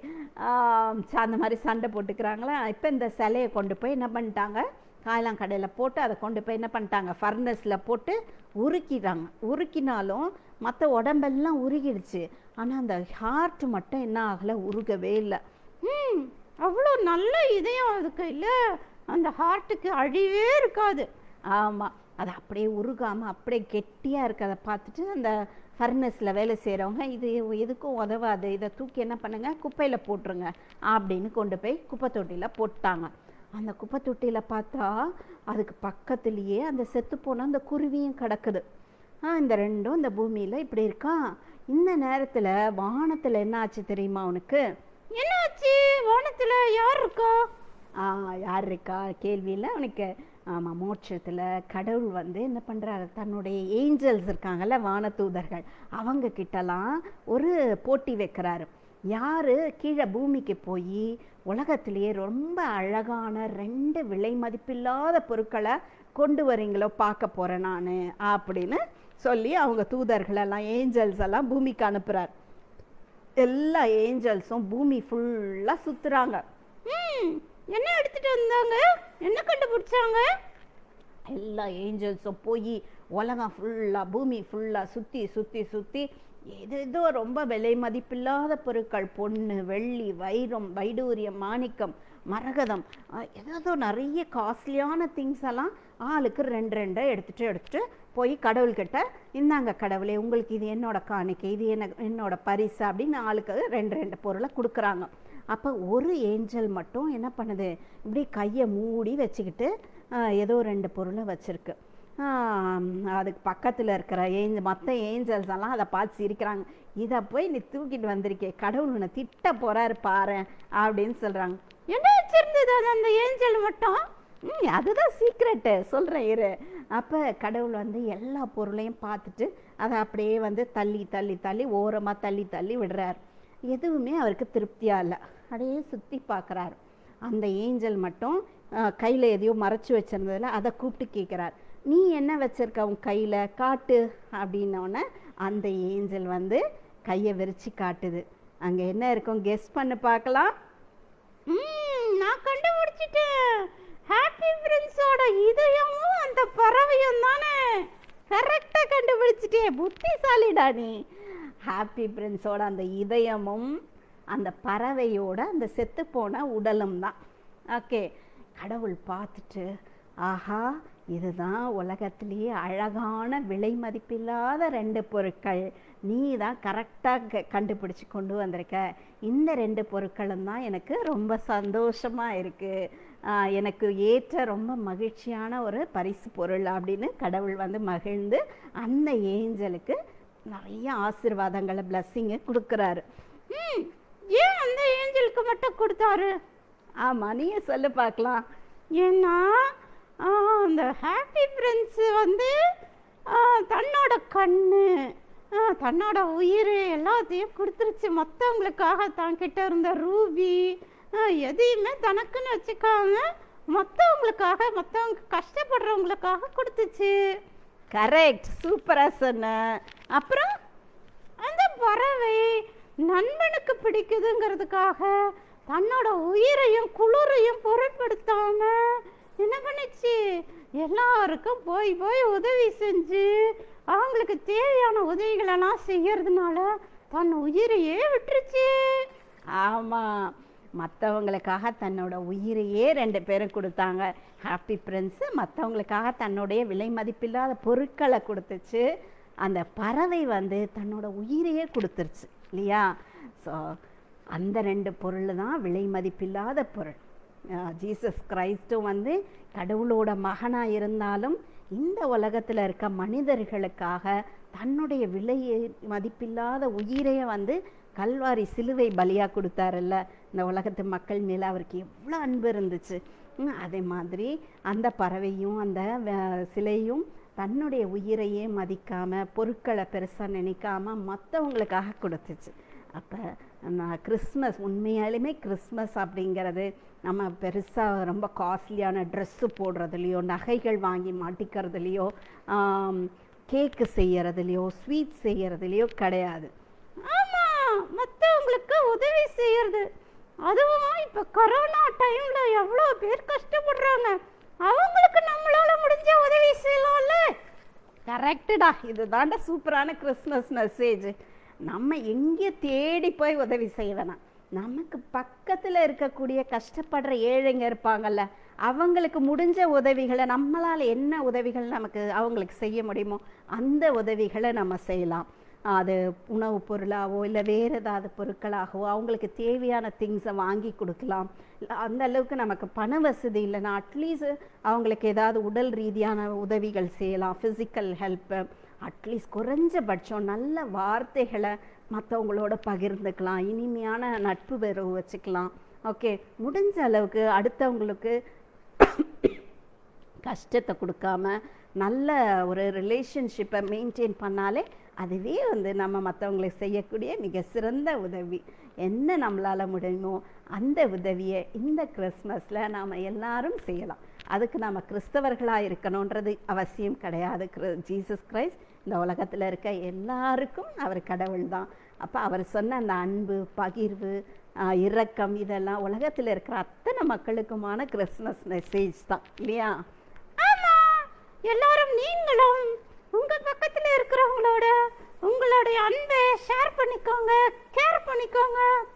அந்த மாதிரி சண்டை போட்டுக்கிறாங்களா இப்போ இந்த சிலையை கொண்டு போய் என்ன பண்ணிட்டாங்க காயலாங்கடையில் போட்டு அதை கொண்டு போய் என்ன பண்ணிட்டாங்க ஃபர்னஸில் போட்டு உருக்கிட்டாங்க உருக்கினாலும் மற்ற உடம்பெல்லாம் உருகிடுச்சு ஆனால் அந்த ஹார்ட் மட்டும் என்ன ஆகலை உருகவே இல்லை ம் அவ்வளோ நல்ல இதயம் அதுக்கு இல்ல அந்த ஹார்ட்டுக்கு அழிவே இருக்காது ஆமாம் அது அப்படியே உருகாமல் அப்படியே கெட்டியாக இருக்கிறத பார்த்துட்டு அந்த ஃபர்னஸில் வேலை செய்கிறவங்க இது எதுக்கும் உதவாது இதை தூக்கி என்ன பண்ணுங்க குப்பையில் போட்டுருங்க அப்படின்னு கொண்டு போய் குப்பை தொட்டியில் போட்டாங்க அந்த குப்பை தொட்டியில் பார்த்தா அதுக்கு பக்கத்துலேயே அந்த செத்துப்போன அந்த குருவியும் கிடக்குது ஆ இந்த ரெண்டும் இந்த பூமியில் இப்படி இருக்கான் இந்த நேரத்தில் வானத்தில் என்ன ஆச்சு தெரியுமா உனக்கு என்னாச்சு வானத்துல யார் இருக்கா ஆ யார் இருக்கா கேள்வியில் அவனுக்கு ஆமாம் மோட்சத்தில் கடவுள் வந்து என்ன பண்ணுறாரு தன்னுடைய ஏஞ்சல்ஸ் இருக்காங்கல்ல வானதூதர்கள் அவங்க கிட்டலாம் ஒரு போட்டி வைக்கிறாரு யார் கீழே பூமிக்கு போய் உலகத்திலேயே ரொம்ப அழகான ரெண்டு விலை மதிப்பில்லாத பொருட்களை கொண்டு வரீங்களோ பார்க்க போகிறேன் நான் அப்படின்னு சொல்லி அவங்க தூதர்களெல்லாம் ஏஞ்சல்ஸ் எல்லாம் பூமிக்கு அனுப்புகிறார் எல்லா ஏஞ்சல்ஸும் பூமி ஃபுல்லாக சுற்றுறாங்க ம் என்ன எடுத்துட்டு வந்தாங்க என்ன கண்டுபிடிச்சாங்க எல்லா ஏஞ்சல்ஸும் போய் உலகம் ஃபுல்லாக பூமி ஃபுல்லாக சுற்றி சுற்றி சுற்றி எது ஏதோ ரொம்ப விலை மதிப்பில்லாத பொருட்கள் பொண்ணு வெள்ளி வைரம் வைடூரியம் மாணிக்கம் மரகதம் அஹ், ஏதோ நிறைய காஸ்ட்லியான திங்ஸ் எல்லாம் ஆளுக்கு ரெண்டு ரெண்டை எடுத்துட்டு எடுத்துட்டு போய் கடவுள்கிட்ட இந்தாங்க கடவுளே உங்களுக்கு இது என்னோட காணிக்கை இது என்ன என்னோட பரிசு அப்படின்னு ஆளுக்கு ரெண்டு ரெண்டு பொருளை கொடுக்குறாங்க அப்போ ஒரு ஏஞ்சல் மட்டும் என்ன பண்ணுது இப்படி கையை மூடி வச்சுக்கிட்டு ஆஹ், ஏதோ ரெண்டு பொருளை வச்சிருக்கு ஆம், அதுக்கு பக்கத்தில் இருக்கிற ஏஞ்ச மற்ற ஏஞ்சல்ஸ் எல்லாம் அதை பார்த்து சிரிக்கிறாங்க இதை போய் நீ தூக்கிட்டு வந்திருக்கே கடவுள் உன்னை திட்ட போறாரு பாரேன் அப்படின்னு சொல்கிறாங்க என்ன வச்சிருந்தது அது அந்த ஏஞ்சல் மட்டும் ம் அதுதான் சீக்ரெட்டு சொல்கிறேன் இரு அப்போ கடவுள் வந்து எல்லா பொருளையும் பார்த்துட்டு அதை அப்படியே வந்து தள்ளி தள்ளி தள்ளி ஓரமாக தள்ளி தள்ளி விடுறார் எதுவுமே அவருக்கு திருப்தியாக இல்லை அப்படியே சுற்றி பார்க்குறாரு அந்த ஏஞ்சல் மட்டும் கையில் எதையோ மறைச்சி வச்சிருந்ததுல அதை கூப்பிட்டு கேட்குறார் நீ என்ன வச்சிருக்க உன் கையில் காட்டு அப்படின்னோடனே அந்த ஏஞ்சல் வந்து கையை விரிச்சு காட்டுது அங்கே என்ன இருக்கும் கெஸ் பண்ணி பார்க்கலாம் ம் நான் கண்டுபிடிச்சிட்டேன் ஹாப்பி பிரின்ஸோட இதயமும் அந்த பறவையும் தானே கரெக்டாக கண்டுபிடிச்சிட்டே புத்திசாலிடா நீ ஹாப்பி பிரின்ஸோட அந்த இதயமும் அந்த பறவையோட அந்த செத்துப்போன உடலும் தான் ஓகே கடவுள் பார்த்துட்டு ஆஹா இதுதான் உலகத்திலேயே அழகான விலை மதிப்பில்லாத ரெண்டு பொருட்கள் நீ தான் கரெக்டாக கண்டுபிடிச்சு கொண்டு வந்திருக்க இந்த ரெண்டு பொருட்களும் தான் எனக்கு ரொம்ப சந்தோஷமாக இருக்குது எனக்கு ஏற்ற ரொம்ப மகிழ்ச்சியான ஒரு பரிசு பொருள் அப்படின்னு கடவுள் வந்து மகிழ்ந்து அந்த ஏஞ்சலுக்கு நிறைய ஆசீர்வாதங்களை பிளஸ்ஸிங்கை கொடுக்குறாரு ம் ஏன் அந்த ஏஞ்சலுக்கு மட்டும் கொடுத்தாரு ஆமாம் நீயே சொல்லு பார்க்கலாம் ஏன்னா ஆ, அந்த ஹாப்பி பிரின்ஸ் வந்து ஆ, தன்னோட கண்ணு ஆ, தன்னோட உயிர் எல்லாத்தையும் கொடுத்துருச்சு மற்றவங்களுக்காக தான் கிட்ட இருந்த ரூபி ஆ, எதையுமே தனக்குன்னு வச்சுக்காம மற்றவங்களுக்காக மற்றவங்க கஷ்டப்படுறவங்களுக்காக கொடுத்துச்சு கரெக்ட் சூப்பராக சொன்ன அப்புறம் அந்த பறவை நண்பனுக்கு பிடிக்குதுங்கிறதுக்காக தன்னோட உயிரையும் குளிரையும் பொருட்படுத்தாம என்ன பண்ணுச்சு எல்லாருக்கும் போய் போய் உதவி செஞ்சு அவங்களுக்கு தேவையான உதவிகளெல்லாம் செய்யறதுனால தன் உயிரையே விட்டுருச்சு ஆமாம் மற்றவங்களுக்காக தன்னோட உயிரையே ரெண்டு பேரும் கொடுத்தாங்க ஹாப்பி பிரின்ஸு மற்றவங்களுக்காக தன்னுடைய விலை மதிப்பில்லாத பொருட்களை கொடுத்துச்சு அந்த பறவை வந்து தன்னோட உயிரையே கொடுத்துருச்சு இல்லையா ஸோ அந்த ரெண்டு பொருள் தான் விலை மதிப்பில்லாத பொருள் அஹ் ஜீசஸ் கிரைஸ்டும் வந்து கடவுளோட மகனாக இருந்தாலும் இந்த உலகத்தில் இருக்க மனிதர்களுக்காக தன்னுடைய விலை மதிப்பில்லாத உயிரையே வந்து கல்வாரி சிலுவை பலியாக கொடுத்தாருல்ல இந்த உலகத்து மக்கள் மேலே அவருக்கு எவ்வளோ அன்பு இருந்துச்சு ம், அதே மாதிரி அந்த பறவையும் அந்த வ- சிலையும் தன்னுடைய உயிரையே மதிக்காம பொருட்களை பெருசாக நினைக்காம மற்றவங்களுக்காக கொடுத்துச்சு அப்போ நான் கிறிஸ்மஸ் உண்மையாலுமே கிறிஸ்மஸ் அப்படிங்கிறது நம்ம பெருசாக ரொம்ப காஸ்ட்லியான ட்ரெஸ்ஸு போடுறதுலையோ நகைகள் வாங்கி மாட்டிக்கிறதுலையோ கேக்கு செய்யறதுலையோ ஸ்வீட் செய்யறதுலையோ கிடையாது ஆமா மற்றவங்களுக்கு உதவி செய்யறது அதுவும் இப்ப கொரோனா டைம்ல எவ்வளோ பேர் கஷ்டப்படுறாங்க அவங்களுக்கு நம்மளால முடிஞ்ச உதவி செய்யலாம்ல கரெக்டுடா இது தாண்டா சூப்பரான கிறிஸ்மஸ் மெசேஜ் நம்ம எங்கே தேடி போய் உதவி செய்ய வேணாம் நமக்கு பக்கத்தில் இருக்கக்கூடிய கஷ்டப்படுற ஏழைங்க இருப்பாங்கல்ல அவங்களுக்கு முடிஞ்ச உதவிகளை நம்மளால் என்ன உதவிகள் நமக்கு அவங்களுக்கு செய்ய முடியுமோ அந்த உதவிகளை நம்ம செய்யலாம் அது உணவுப் பொருளாவோ இல்லை வேறு ஏதாவது பொருட்களாகவோ அவங்களுக்கு தேவையான திங்ஸை வாங்கி கொடுக்கலாம் இல்ல அந்த அளவுக்கு நமக்கு பண வசதி இல்லைன்னா அட்லீஸ்ட் அவங்களுக்கு ஏதாவது உடல் ரீதியான உதவிகள் செய்யலாம் ஃபிசிக்கல் ஹெல்ப்பு அட்லீஸ்ட் குறைஞ்சபட்சம் நல்ல வார்த்தைகளை மற்றவங்களோட பகிர்ந்துக்கலாம் இனிமையான நட்பு வெறவு வச்சுக்கலாம் ஓகே முடிஞ்ச அளவுக்கு அடுத்தவங்களுக்கு கஷ்டத்தை கொடுக்காம நல்ல ஒரு ரிலேஷன்ஷிப்பை மெயின்டைன் பண்ணாலே அதுவே வந்து நம்ம மற்றவங்களுக்கு செய்யக்கூடிய மிக சிறந்த உதவி என்ன நம்மளால் முடியுமோ அந்த உதவியை இந்த கிறிஸ்மஸில் நாம் எல்லாரும் செய்யலாம் அதுக்கு நம்ம கிறிஸ்தவர்களாக இருக்கணுன்றது அவசியம் கிடையாது கிற- ஜீசஸ் கிரைஸ்ட் இந்த உலகத்தில் இருக்க எல்லாருக்கும் அவர் கடவுள் தான் அப்போ அவர் சொன்ன அந்த அன்பு பகிர்வு ஆஹ், இரக்கம் இதெல்லாம் உலகத்தில் இருக்கிற அத்தனை மக்களுக்குமான கிறிஸ்மஸ் மெசேஜ் தான் இல்லையா ஆமா எல்லாரும் நீங்களும் உங்க பக்கத்துல இருக்கிறவங்களோட உங்களுடைய அன்பை ஷேர் பண்ணிக்கோங்க கேர் பண்ணிக்கோங்க